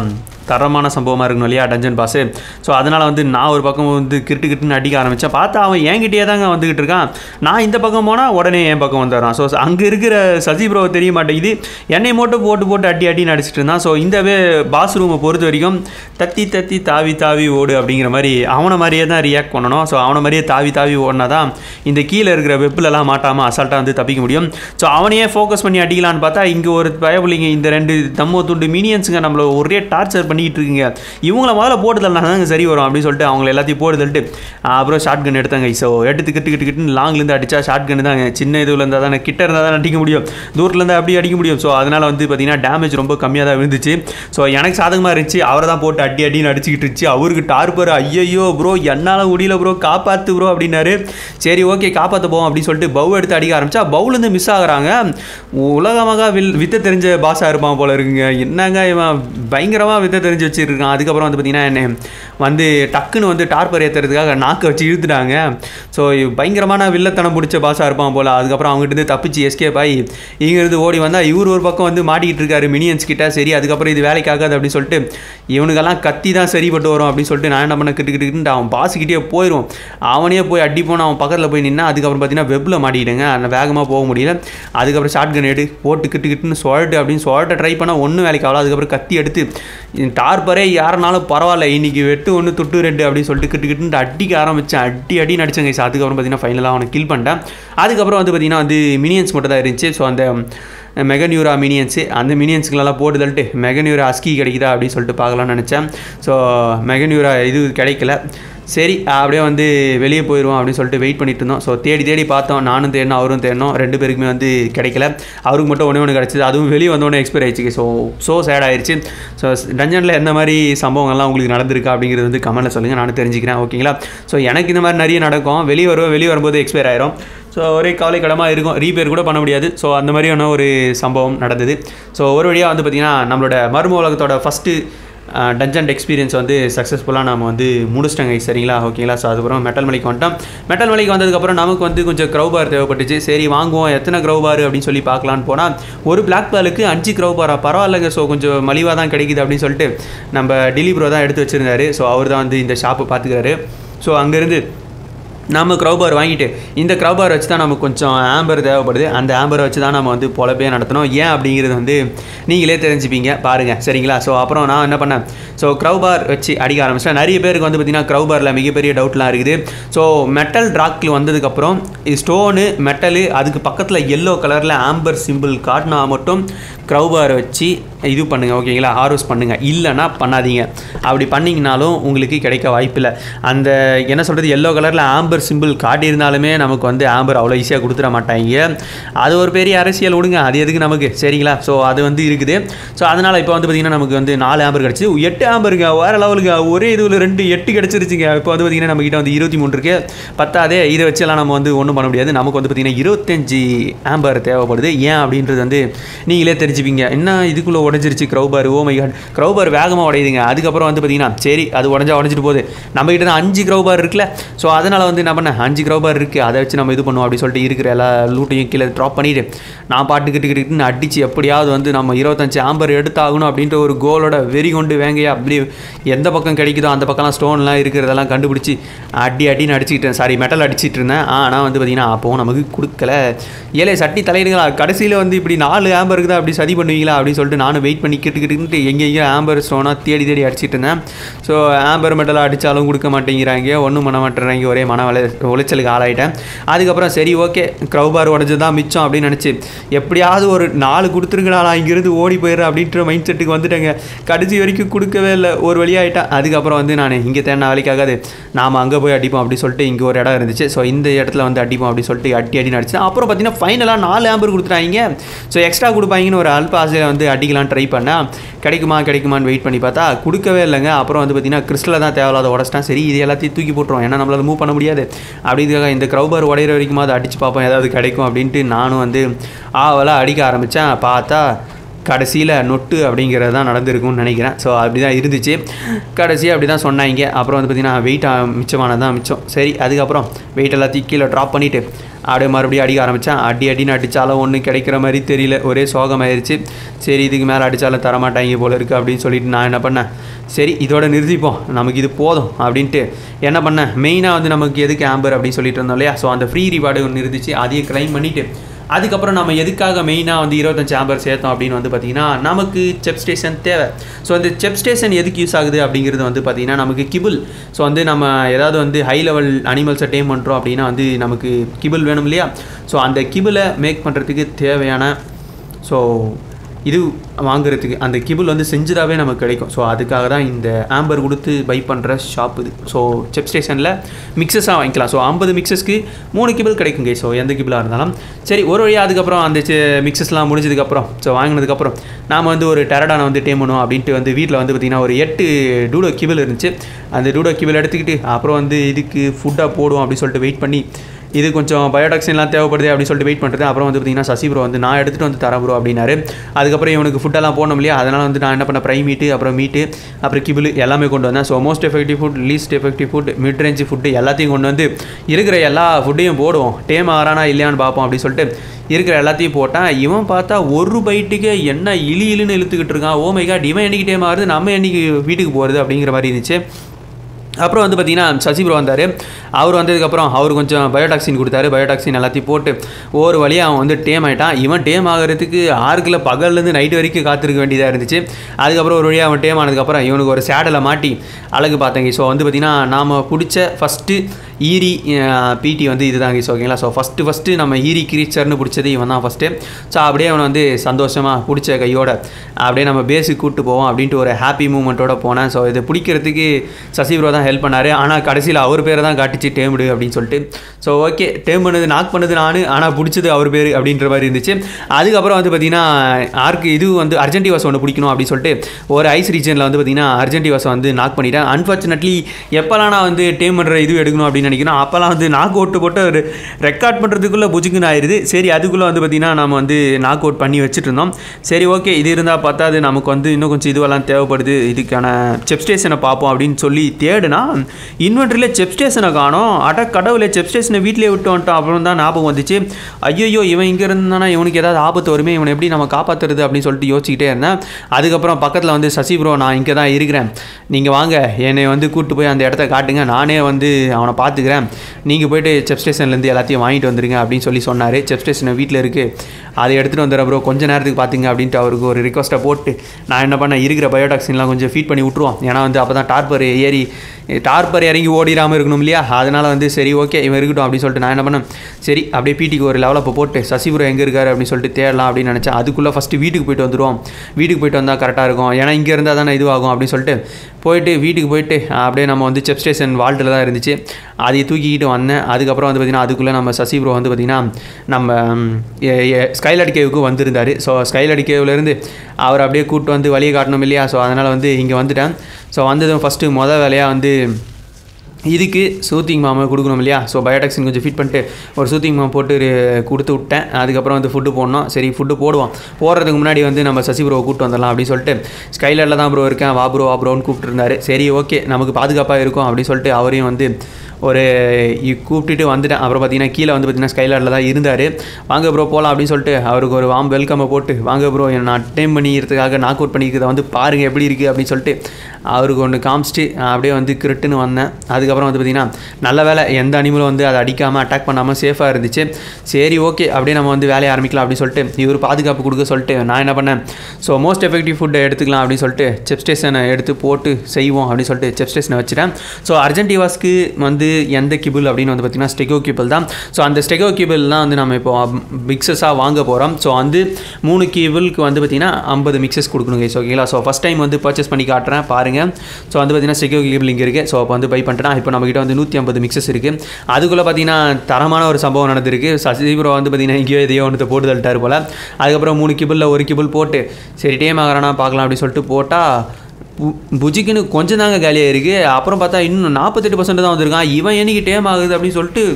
தரமான சம்பவமாக இருக்கணும் இல்லையா டஞ்சன் பாஸு ஸோ அதனால் வந்து நான் ஒரு பக்கம் வந்து கிட்டு கிட்டுன்னு அடிக்க ஆரம்பித்தேன் பார்த்தா அவன் என்கிட்டயே தாங்க வந்துக்கிட்டு இருக்கான் நான் இந்த பக்கம் போனால் உடனே என் பக்கம் வந்துடுறான் ஸோ அங்கே இருக்கிற சசி ப்ரோ தெரிய மாட்டேங்குது என்னை மட்டும் போட்டு போட்டு அடி அடி நடிச்சிட்டு இருந்தான் ஸோ இந்த பாஸ் ரூமை பொறுத்த வரைக்கும் தத்தி தத்தி தாவி தாவி ஓடு அப்படிங்கிற மாதிரி அவனை மாதிரியே தான் ரியாக்ட் பண்ணணும் ஸோ அவனை மாதிரியே தாவி தாவி ஓடினா தான் இந்த கீழே இருக்கிற வெப்பிலலாம் மாட்டாமல் அசால்ட்டாக வந்து தப்பிக்க முடியும் ஸோ அவனையே ஃபோக்கஸ் பண்ணி அடிக்கலான்னு பார்த்தா இங்கே ஒரு பயப்பிள்ளைங்க இந்த ரெண்டு தம்மோ துண்டு மீனியன்ஸுங்க நம்மளை ஒரே டார்ச்சர் பண்ணிக்கிட்டு இருக்குங்க இவங்கள முதல்ல போட்டு தள்ளனா தாங்க சரி வரும் அப்படின்னு சொல்லிட்டு அவங்கள எல்லாத்தையும் போட்டு தள்ளிட்டு அப்புறம் ஷார்ட் கன் எடுத்தாங்க ஸோ எடுத்து கிட்டு கிட்டு கிட்டுன்னு லாங்லேருந்து அடித்தா ஷார்ட் கன் தாங்க சின்ன இதுல இருந்தால் தானே கிட்ட இருந்தால் தான் அடிக்க முடியும் தூரத்தில் இருந்தால் அப்படி அடிக்க முடியும் ஸோ அதனால் வந்து பார்த்தீங்கன்னா டேமேஜ் ரொம்ப கம்மியாக தான் விழுந்துச்சு ஸோ எனக்கு சாதகமாக இருந்துச்சு அவரை தான் போட்டு அடி அடின்னு அடிச்சுக்கிட்டு இருந்துச்சு அவருக்கு டார்பர் ஐயையோ ப்ரோ என்னால் முடியல ப்ரோ காப்பாற்று ப்ரோ அப்படின்னாரு சரி ஓகே காப்பாற்ற போவோம் அப்படின்னு சொல்லிட்டு பவு எடுத்து அடிக்க ஆரம்பிச்சா பவுலேருந்து மிஸ் ஆகுறாங்க உலகமாக வில் வித்த தெரிஞ்ச பாஸாக இருப்பான் போல இருக்குங்க என்னங்க இவன் பயங்கரமாக வித்த தெரிஞ்சு வச்சுருக்கான் அதுக்கப்புறம் வந்து பார்த்தீங்கன்னா என்ன வந்து டக்குன்னு வந்து டார்பர் ஏற்றுறதுக்காக நாக்கை வச்சு இழுத்துட்டாங்க ஸோ பயங்கரமான வில்லத்தனம் பிடிச்ச பாஸாக இருப்பான் போல் அதுக்கப்புறம் அவங்ககிட்ட இருந்து தப்பிச்சு எஸ்கேப் ஆகி இங்கேருந்து ஓடி வந்தால் இவர் ஒரு பக்கம் வந்து மாட்டிக்கிட்டு இருக்காரு மினியன்ஸ் கிட்ட சரி அதுக்கப்புறம் இது வேலைக்கு ஆகாது அப்படின்னு சொல்லிட்டு இவனுக்கெல்லாம் கத்தி தான் சரிப்பட்டு வரும் அப்படின்னு சொல்லிட்டு நான் என்ன பண்ண கிட்டு கிட்டு அவன் பாஸுக்கிட்டே போயிடும் அவனே போய் அடி போன அவன் பக்கத்தில் போய் நின்னா அதுக்கப்புறம் பார்த்தீங்கன்னா வெப்பில் மாட்டிக்கிட்டேங்க அந்த வேகமாக போக முடியல அதுக்கப்புறம் ஷார்ட் கன் எடு போட்டு கிட்டு கிட்டுன்னு சொல்லிட்டு அப்படின்னு சொல்லிட்டு ட்ரை பண்ணால் ஒன்றும் வேலைக்கு ஆகல அதுக்கப்புறம் கத்தி எடுத்து டார்பரே யாருனாலும் பரவாயில்ல இன்னைக்கு வெட்டு ஒன்று துட்டு ரெண்டு அப்படின்னு சொல்லிட்டு கிட்டு கிட்டுன்னு அடிக்க ஆரம்பித்தேன் அடி அடி நடிச்சேங்க guys. அதுக்கப்புறம் பார்த்தீங்கன்னா ஃபைனலாக அவனை கில் பண்ணிட்டேன் அதுக்கப்புறம் வந்து பார்த்தீங்கன்னா வந்து மினியன்ஸ் மட்டும் தான் இருந்துச்சு ஸோ அந்த மெகன்யூரா மினியன்ஸு அந்த மினியன்ஸுங்களெல்லாம் போட்டு தள்ளிட்டு மெகன்யூரா அஸ்கி கிடைக்குதா அப்படின்னு சொல்லிட்டு பார்க்கலாம்னு நினச்சேன் ஸோ மெகன்யூரா இது கிடைக்கல சரி அப்படியே வந்து வெளியே போயிடுவோம் அப்படின்னு சொல்லிட்டு வெயிட் பண்ணிட்டு இருந்தோம் ஸோ தேடி தேடி பார்த்தோம் நானும் தேடணும் அவரும் தேடணும் ரெண்டு பேருக்குமே வந்து கிடைக்கல அவருக்கு மட்டும் ஒன்றே ஒன்று கிடச்சிது அதுவும் வெளியே வந்தோடனே எக்ஸ்பைர் ஆயிடுச்சு ஸோ ஸோ சேட் ஆயிடுச்சு ஸோ டஞ்சனில் எந்த மாதிரி சம்பவங்கள்லாம் உங்களுக்கு நடந்திருக்கா அப்படிங்கிறது வந்து கமெண்ட்டில் சொல்லுங்கள் நானும் தெரிஞ்சுக்கிறேன் ஓகேங்களா ஸோ எனக்கு இந்த மாதிரி நிறைய நடக்கும் வெளியே வருவோம் வெளியே வரும்போது எக்ஸ்பயர் ஆயிரும் ஸோ ஒரே கவலைக்கிடமாக இருக்கும் ரீபேர் கூட பண்ண முடியாது ஸோ அந்த மாதிரியான ஒரு சம்பவம் நடந்தது ஸோ ஒரு வழியாக வந்து பார்த்திங்கன்னா நம்மளோட மர்ம உலகத்தோட ஃபஸ்ட்டு டஞ்சன்ட் எக்ஸ்பீரியன்ஸ் வந்து சக்ஸஸ்ஃபுல்லாக நம்ம வந்து முடிச்சிட்டோங்க சரிங்களா ஓகேங்களா ஸோ அதுக்கப்புறம் மெட்டல் மலைக்கு வந்துட்டோம் மெட்டல் மலைக்கு வந்ததுக்கப்புறம் நமக்கு வந்து கொஞ்சம் க்ரௌபார் தேவைப்பட்டுச்சு சரி வாங்குவோம் எத்தனை க்ரௌபார் அப்படின்னு சொல்லி பார்க்கலான்னு போனால் ஒரு பிளாக் பாலுக்கு அஞ்சு க்ரௌபாரா பரவாயில்லைங்க ஸோ கொஞ்சம் மலிவாக தான் கிடைக்குது அப்படின்னு சொல்லிட்டு நம்ம டிலி ப்ரோ தான் எடுத்து வச்சுருந்தாரு ஸோ அவர் தான் வந்து இந்த ஷாப்பை பார்த்துக்கிறாரு ஸோ அங்கேருந்து நம்ம க்ரௌபார் வாங்கிட்டு இந்த க்ரௌபார் வச்சு தான் நமக்கு கொஞ்சம் ஆம்பர் தேவைப்படுது அந்த ஆம்பரை வச்சு தான் நம்ம வந்து பொழப்பே நடத்தணும் ஏன் அப்படிங்கிறது வந்து நீங்களே தெரிஞ்சுப்பீங்க பாருங்கள் சரிங்களா ஸோ அப்புறம் நான் என்ன பண்ணேன் ஸோ க்ரௌபார் வச்சு அடிக்க ஆரம்பிச்சிட்டேன் நிறைய பேருக்கு வந்து பார்த்திங்கன்னா க்ரௌபாரில் மிகப்பெரிய டவுட்லாம் இருக்குது ஸோ மெட்டல் ட்ராக்கில் வந்ததுக்கப்புறம் ஸ்டோனு மெட்டலு அதுக்கு பக்கத்தில் எல்லோ கலரில் ஆம்பர் சிம்பிள் காட்டினா மட்டும் க்ரௌபார் வச்சு இது பண்ணுங்கள் ஓகேங்களா ஹார்வெஸ்ட் பண்ணுங்கள் இல்லைன்னா பண்ணாதீங்க அப்படி பண்ணிங்கனாலும் உங்களுக்கு கிடைக்க வாய்ப்பில்லை அந்த என்ன சொல்கிறது எல்லோ கலரில் ஆம்பர் சிம்பிள் காட்டியிருந்தாலுமே நமக்கு வந்து ஆம்பர் அவ்வளோ ஈஸியாக கொடுத்துட மாட்டாங்க அது ஒரு பெரிய அரசியல் விடுங்க அது எதுக்கு நமக்கு சரிங்களா ஸோ அது வந்து இருக்குது ஸோ அதனால் இப்போ வந்து பார்த்திங்கன்னா நமக்கு வந்து நாலு ஆம்பர் கிடச்சி எட்டு ஆம்பருங்க வேறு லெவலுங்க ஒரே இதுல ரெண்டு எட்டு கிடச்சிருச்சுங்க இப்போ வந்து பார்த்திங்கன்னா நம்மக்கிட்ட வந்து இருபத்தி மூணு இருக்கு பத்தாதே இதை வச்செல்லாம் நம்ம வந்து ஒன்றும் பண்ண முடியாது நமக்கு வந்து பார்த்திங்கன்னா இருபத்தஞ்சி ஆம்பர் தேவைப்படுது ஏன் அப்படின்றது வந்து நீங்களே தெரிஞ்சுப்பீங்க என்ன இதுக்குள்ளே உடஞ்சிருச்சு crowbar oh my God crowbar வேகமாக உடையுதுங்க அதுக்கப்புறம் வந்து பார்த்திங்கன்னா சரி அது உடஞ்சா உடஞ்சிட்டு போகுது நம்ம கிட்ட தான் அஞ்சு க்ரௌபார் இருக்குல்ல ஸோ அதனால் வந்து என்ன பண்ணேன் அஞ்சு க்ரௌபார் இருக்குது அதை வச்சு நம்ம இது பண்ணுவோம் அப்படி சொல்லிட்டு இருக்கிற எல்லா லூட்டையும் கீழே ட்ராப் பண்ணிட்டு நான் பாட்டுக்கிட்டு கிட்டுன்னு அடித்து எப்படியாவது வந்து நம்ம இருபத்தஞ்சு ஆம்பர் எடுத்தாகணும் அப்படின்ற ஒரு கோலோட வெறி கொண்டு வேங்கையா அப்படி எந்த பக்கம் கிடைக்குதோ அந்த பக்கம்லாம் ஸ்டோன்லாம் இருக்கிறதெல்லாம் கண்டுபிடிச்சி அடி அடின்னு அடிச்சுக்கிட்டேன் சாரி மெட்டல் அடிச்சிட்டு இருந்தேன் ஆனால் வந்து பார்த்திங்கன்னா அப்போவும் நமக்கு கொடுக்கல ஏலே சட்டி தலையிடுங்களா கடைசியில் வந்து இப்படி நாலு ஆம்பருக்கு தான் அப்படி சதி பண்ணுவீங்களா அப்படின்னு சொல்லிட்டு நானும் வெயிட் பண்ணி கிட்டு கிட்டுக்கிட்டு எங்கெங்கேயும் ஆம்பர் ஸ்டோனாக தேடி தேடி அடிச்சிட்டு இருந்தேன் ஸோ ஆம்பர் மெட்டலாக அடித்தாலும் கொடுக்க மாட்டேங்கிறாங்க ஒன்றும் பண்ண மாட்டேறாங்க ஒரே மன வள உளைச்சலுக்கு ஆளாயிட்டேன் அதுக்கப்புறம் சரி ஓகே க்ரௌபார் உடஞ்சது தான் மிச்சம் அப்படின்னு நினச்சி எப்படியாவது ஒரு நாலு கொடுத்துருங்கடா நான் இங்கேருந்து ஓடி போயிடுறேன் அப்படின்ற மைண்ட் செட்டுக்கு வந்துட்டேங்க கடைசி வரைக்கும் கொடுக்கவே இல்லை ஒரு வழியாயிட்டேன் அதுக்கப்புறம் வந்து நான் இங்கே தேடின வேலைக்காகாது நாம் அங்கே போய் அடிப்போம் அப்படி சொல்லிட்டு இங்கே ஒரு இடம் இருந்துச்சு ஸோ இந்த இடத்துல வந்து அடிப்போம் அப்படி சொல்லிட்டு அடி அடி நடிச்சேன் அப்புறம் பார்த்தீங்கன்னா ஃபைனலாக நாலு ஆம்பர் கொடுத்துட்டாங்க ஸோ எக்ஸ்ட்ரா கொடுப்பாங்கன்னு ஒரு அல்ப ஆசையில் வந்து அடிக்கலாம் ட்ரை பண்ணேன் கிடைக்குமா கிடைக்குமான்னு வெயிட் பண்ணி பார்த்தா கொடுக்கவே இல்லைங்க அப்புறம் வந்து பார்த்தீங்கன்னா கிறிஸ்டலில் தான் தேவையில்லாத உடச்சிட்டேன் சரி இது எல்லாத்தையும் தூக்கி போட்டுருவோம் ஏன்னா நம்மளால் மூவ் பண்ண முடியாது அப்படிங்கிறதுக்காக இந்த க்ரௌபர் உடையிற வரைக்கும் அதை அடித்து பார்ப்போம் ஏதாவது கிடைக்கும் அப்படின்ட்டு நானும் வந்து ஆவலாக அடிக்க ஆரம்பித்தேன் பார்த்தா கடைசியில் நொட்டு அப்படிங்கிறது தான் நடந்திருக்கும்னு நினைக்கிறேன் ஸோ அப்படி தான் இருந்துச்சு கடைசியாக அப்படி தான் சொன்னாங்க அப்புறம் வந்து பார்த்திங்கன்னா வெயிட் மிச்சமானது தான் மிச்சம் சரி அதுக்கப்புறம் வெயிட் எல்லாத்தையும் கீழே ட்ராப் பண்ணிவிட்டு அப்படியே மறுபடியும் அடிக்க ஆரம்பித்தேன் அடி அடின்னு அடித்தாலும் ஒன்றும் கிடைக்கிற மாதிரி தெரியல ஒரே சோகமாயிருச்சு சரி இதுக்கு மேலே அடித்தாலும் தரமாட்டாங்க போல இருக்குது அப்படின்னு சொல்லிட்டு நான் என்ன பண்ணேன் சரி இதோட நிறுத்திப்போம் நமக்கு இது போதும் அப்படின்ட்டு என்ன பண்ணேன் மெயினாக வந்து நமக்கு எதுக்கு ஆம்பர் அப்படின்னு சொல்லிட்டு இருந்தோம் இல்லையா ஸோ அந்த ஃப்ரீ ரிவார்டு ஒன்று இருந்துச்சு அதையே கிளைம் பண்ணிவிட்டு அதுக்கப்புறம் நம்ம எதுக்காக மெயினாக வந்து இருபத்தஞ்சு ஆம்பர் சேர்த்தோம் அப்படின்னு வந்து பார்த்திங்கன்னா நமக்கு செப் ஸ்டேஷன் தேவை ஸோ அந்த செப் ஸ்டேஷன் எதுக்கு யூஸ் ஆகுது அப்படிங்கிறது வந்து பார்த்திங்கன்னா நமக்கு கிபிள் ஸோ வந்து நம்ம ஏதாவது வந்து ஹை லெவல் அனிமல்ஸை டேம் பண்ணுறோம் அப்படின்னா வந்து நமக்கு கிபிள் வேணும் இல்லையா ஸோ அந்த கிபிளை மேக் பண்ணுறதுக்கு தேவையான ஸோ இது வாங்குறதுக்கு அந்த கிபிள் வந்து செஞ்சதாகவே நமக்கு கிடைக்கும் ஸோ அதுக்காக தான் இந்த ஆம்பர் கொடுத்து பை பண்ணுற ஷாப் இது ஸோ செப் ஸ்டேஷனில் மிக்சஸாக வாங்கிக்கலாம் ஸோ ஐம்பது மிக்சஸ்க்கு மூணு கிபிள் கிடைக்குங்க ஸோ எந்த கிபிளாக இருந்தாலும் சரி ஒரு வழியாக அதுக்கப்புறம் அந்த மிக்சஸ்லாம் முடிஞ்சதுக்கப்புறம் ஸோ வாங்கினதுக்கப்புறம் நாம் வந்து ஒரு டெரடானை வந்து டேம் பண்ணுவோம் அப்படின்ட்டு வந்து வீட்டில் வந்து பார்த்திங்கன்னா ஒரு எட்டு டூடோ கிபிள் இருந்துச்சு அந்த டூடோ கிபிள் எடுத்துக்கிட்டு அப்புறம் வந்து இதுக்கு ஃபுட்டாக போடுவோம் அப்படின்னு சொல்லிட்டு வெயிட் பண்ணி இது கொஞ்சம் பயோடாக்சின்லாம் தேவைப்படுது அப்படின்னு சொல்லிட்டு வெயிட் பண்ணுறது அப்புறம் வந்து பார்த்தீங்கன்னா சசி ப்ரோ வந்து நான் எடுத்துகிட்டு வந்து தரேன் ப்ரோ அப்படின்னாரு அதுக்கப்புறம் இவனுக்கு ஃபுட்டெல்லாம் போடணும் இல்லையா அதனால் வந்து நான் என்ன பண்ண ப்ரை மீட்டு அப்புறம் மீட்டு அப்புறம் கிபிள் எல்லாமே கொண்டு வந்தேன் so most effective food least effective food mid range food எல்லாத்தையும் கொண்டு வந்து இருக்கிற எல்லா ஃபுட்டையும் போடுவோம் டேம் ஆகிறானா இல்லையான்னு பார்ப்போம் அப்படின்னு சொல்லிட்டு இருக்கிற எல்லாத்தையும் போட்டான் இவன் பார்த்தா ஒரு பைட்டுக்கு என்ன இழி இழுன்னு இழுத்துக்கிட்டு இருக்கான் ஓ மை காட் இவன் என்னைக்கு டேம் ஆகுது நம்ம என்னைக்கு வீட்டுக்கு போகிறது அப்படிங்கிற மாதிரி இருந்துச்சு அப்புறம் வந்து பார்த்தீங்கன்னா சசி ப்ரோ வந்தார் அவர் வந்ததுக்கப்புறம் அவர் கொஞ்சம் பயோடாக்சின் கொடுத்தாரு பயோடாக்சின் எல்லாத்தையும் போட்டு ஒவ்வொரு வழியாக அவன் வந்து டேம் ஆகிட்டான் இவன் டேம் ஆகிறதுக்கு ஆறுக்குள்ள பகல்லேருந்து நைட் வரைக்கும் காத்திருக்க வேண்டியதாக இருந்துச்சு அதுக்கப்புறம் ஒரு வழியாக அவன் டேம் ஆனதுக்கப்புறம் இவனுக்கு ஒரு சேடலை மாட்டி அழகு பார்த்தங்க ஸோ வந்து பார்த்திங்கன்னா நாம் பிடிச்ச ஃபஸ்ட்டு ஈரி பிடி வந்து இதுதாங்க ஸோ ஓகேங்களா ஸோ ஃபஸ்ட்டு ஃபஸ்ட்டு நம்ம ஈரி கிரீச்சர்னு பிடிச்சது இவன் தான் ஃபஸ்ட்டு ஸோ அப்படியே அவனை வந்து சந்தோஷமாக பிடிச்ச கையோட அப்படியே நம்ம பேஸுக்கு கூப்பிட்டு போவோம் அப்படின்ட்டு ஒரு ஹாப்பி மூமெண்ட்டோட போனேன் ஸோ இதை பிடிக்கிறதுக்கு சசி ப்ரோ தான் ஹெல்ப் பண்ணார் ஆனால் கடைசியில் அவர் பேரை தான் காட்டிச்சு டேம்டு அப்படின்னு சொல்லிட்டு ஸோ ஓகே டேம் பண்ணது நாக் பண்ணது நான் ஆனால் பிடிச்சது அவர் பேர் அப்படின்ற மாதிரி இருந்துச்சு அதுக்கப்புறம் வந்து பார்த்திங்கன்னா ஆர்க்கு இது வந்து அர்ஜென்டிவாஸ் ஒன்று பிடிக்கணும் அப்படின்னு சொல்லிட்டு ஒரு ஐஸ் ரீஜனில் வந்து பார்த்திங்கன்னா அர்ஜென்டிவாஸை வந்து நாக் பண்ணிட்டேன் அன்ஃபார்ச்சுனேட்லி எப்போல்லாம் நான் வந்து டேம் பண்ணுற இது எடுக்கணும் அப்படின்னு நினைக்கிறோம் அப்போல்லாம் வந்து நாக் அவுட்டு போட்டு ஒரு ரெக்கார்ட் பண்ணுறதுக்குள்ளே புஜுக்குன்னு ஆயிடுது சரி அதுக்குள்ளே வந்து பார்த்திங்கன்னா நம்ம வந்து நாக் அவுட் பண்ணி வச்சுட்டு இருந்தோம் சரி ஓகே இது இருந்தால் பார்த்தா அது நமக்கு வந்து இன்னும் கொஞ்சம் இதுவெல்லாம் தேவைப்படுது இதுக்கான செப் ஸ்டேஷனை பார்ப்போம் அப்படின்னு சொல்லி தேடுனா இன்வென்ட்ரியில் செப் ஸ்டேஷனை காணோம் அட கடவுளே செப் ஸ்டேஷனை வீட்டிலே விட்டு வந்துட்டோம் அப்புறம் தான் ஞாபகம் வந்துச்சு ஐயோ இவன் இங்கே இருந்தானா இவனுக்கு ஏதாவது ஆபத்து வருமே இவனை எப்படி நம்ம காப்பாற்றுறது அப்படின்னு சொல்லிட்டு யோசிச்சுக்கிட்டே இருந்தேன் அதுக்கப்புறம் பக்கத்தில் வந்து சசி ப்ரோ நான் இங்கே தான் இருக்கிறேன் நீங்கள் வாங்க என்னை வந்து கூப்பிட்டு போய் அந்த இடத்த காட்டுங்க நானே வந்து அவனை பார்த்துக்கிறேன் நீங்கள் போயிட்டு செப் ஸ்டேஷன்லேருந்து எல்லாத்தையும் வாங்கிட்டு வந்துருங்க அப்படின்னு சொல்லி சொன்னார் செப் ஸ்டேஷன் வீட்டில் இருக்குது அதை எடுத்துகிட்டு வந்துடுறேன் ப்ரோ கொஞ்ச நேரத்துக்கு பார்த்துங்க அப்படின்ட்டு அவருக்கு ஒரு ரிக்வஸ்ட்டை போட்டு நான் என்ன பண்ணேன் இருக்கிற பயோடாக்சின்லாம் கொஞ்சம் ஃபீட் பண்ணி விட்ருவோம் ஏன்னா வந்து அப்போ தான் டார்பர் ஏறி டார்பர் இறங்கி ஓடிடாமல் இருக்கணும் இல்லையா அதனால் வந்து சரி ஓகே இவன் இருக்கட்டும் அப்படின்னு சொல்லிட்டு நான் என்ன பண்ணேன் சரி அப்படியே பிடிக்கு ஒரு லெவலப்போ போட்டு சசிபுரம் எங்கே இருக்காரு அப்படின்னு சொல்லிட்டு தேடலாம் அப்படின்னு நினச்சேன் அதுக்குள்ளே ஃபஸ்ட்டு வீட்டுக்கு போயிட்டு வந்துடுவோம் வீட்டுக்கு போயிட்டு வந்தால் கரெக்டாக இருக்கும் ஏன்னா இங்கே இருந்தால் தானே இதுவாகும் அப்படின்னு சொல்லிட்டு போயிட்டு வீட்டுக்கு போயிட்டு அப்படியே நம்ம வந்து செப் ஸ்டேஷன் வால்ட்டில் தான் இருந்துச்சு அதை தூக்கிக்கிட்டு வந்தேன் அதுக்கப்புறம் வந்து பார்த்திங்கன்னா அதுக்குள்ளே நம்ம சசி ப்ரோ வந்து பார்த்திங்கன்னா நம்ம ஸ்கைலட் கேவுக்கு வந்திருந்தார் ஸோ ஸ்கைலட் கேவ்லேருந்து அவர் அப்படியே கூப்பிட்டு வந்து வழியை காட்டணும் இல்லையா ஸோ அதனால் வந்து இங்கே வந்துட்டேன் ஸோ வந்ததும் ஃபஸ்ட்டு மொதல் வேலையாக வந்து இதுக்கு சூத்திங் மாமை கொடுக்கணும் இல்லையா ஸோ பயோடாக்சின் கொஞ்சம் ஃபிட் பண்ணிட்டு ஒரு சூத்திங் மாம் போட்டு ஒரு கொடுத்து விட்டேன் அதுக்கப்புறம் வந்து ஃபுட்டு போடணும் சரி ஃபுட்டு போடுவோம் போடுறதுக்கு முன்னாடி வந்து நம்ம சசி ப்ரோவை கூப்பிட்டு வந்துடலாம் அப்படின்னு சொல்லிட்டு ஸ்கைலரில் தான் ப்ரோ இருக்கேன் வா ப்ரோ வா ப்ரோன்னு கூப்பிட்டு இருந்தாரு சரி ஓகே நமக்கு பாதுகாப்பாக இருக்கும் அப்படின்னு சொல்லிட்டு அவரையும் வந்து ஒரு இ- கூப்பிட்டுட்டு வந்துட்டேன் அப்புறம் பார்த்தீங்கன்னா கீழே வந்து பார்த்தீங்கன்னா ஸ்கைலாரில் தான் இருந்தார் வாங்க ப்ரோ போகலாம் அப்படின்னு சொல்லிட்டு அவருக்கு ஒரு வாம் வெல்கம்மை போட்டு வாங்க ப்ரோ நான் அட்டைம் பண்ணிக்கிறதுக்காக நாக் அவுட் பண்ணிக்கிறத வந்து பாருங்கள் எப்படி இருக்குது அப்படின்னு சொல்லிட்டு அவருக்கு ஒன்று காமிச்சிட்டு அப்படியே வந்து கிரிட்டுன்னு வந்தேன் அதுக்கப்புறம் வந்து பார்த்தீங்கன்னா நல்ல வேலை எந்த அனிமலும் வந்து அதை அடிக்காமல் அட்டாக் பண்ணாமல் சேஃபாக இருந்துச்சு சரி ஓகே அப்படியே நம்ம வந்து வேலையை ஆரம்பிக்கலாம் அப்படின்னு சொல்லிட்டு இவர் பாதுகாப்பு கொடுக்க சொல்லிட்டு நான் என்ன பண்ணேன் ஸோ மோஸ்ட் எஃபெக்டிவ் ஃபுட்டை எடுத்துக்கலாம் அப்படின்னு சொல்லிட்டு செப் ஸ்டேஷனை எடுத்து போட்டு செய்வோம் அப்படின்னு சொல்லிட்டு செப் ஸ்டேஷனை வச்சுட்டேன் ஸோ அர்ஜென்டிவாஸ்க்கு வந்து எந்த கிபிள் அப்படின்னு வந்து பார்த்தீங்கன்னா ஸ்டெகோ கிபிள் தான் ஸோ அந்த ஸ்டெகோ கிபிள் தான் வந்து நம்ம இப்போ மிக்சஸாக வாங்க போகிறோம் ஸோ வந்து மூணு கிபிளுக்கு வந்து பார்த்தீங்கன்னா ஐம்பது மிக்சஸ் கொடுக்கணுங்க ஸோ ஓகேங்களா ஸோ ஃபஸ்ட் டைம் வந்து பர்ச்சேஸ் பண்ணி காட்டுறேன் பாருங்கள் ஸோ வந்து பார்த்தீங்கன்னா ஸ்டெகோ கிபிள் இங்கே இருக்குது ஸோ அப்போ வந்து பை பண்ணிட்டேன் இப்போ நம்மகிட்ட வந்து நூற்றி ஐம்பது மிக்சஸ் இருக்குது அதுக்குள்ளே பார்த்தீங்கன்னா தரமான ஒரு சம்பவம் நடந்திருக்கு சசிபுரம் வந்து பார்த்தீங்கன்னா எங்கேயோ எதையோ ஒன்று போட்டு தள்ளிட்டார் போல் அதுக்கப்புறம் மூணு கிபிளில் ஒரு கிபிள் போட்டு சரி டேம் ஆகிறானா பார்க்கலாம் அப்படின்னு சொல்லிட்டு போட்டால் பு- புஜிக்குன்னு கொஞ்சம் தாங்க காலியாக இருக்குது அப்புறம் பார்த்தா இன்னும் நாற்பத்தெட்டு பர்சன்ட் தான் வந்திருக்கான் இவன் என்னைக்கு டேம் ஆகுது அப்படின்னு சொல்லிட்டு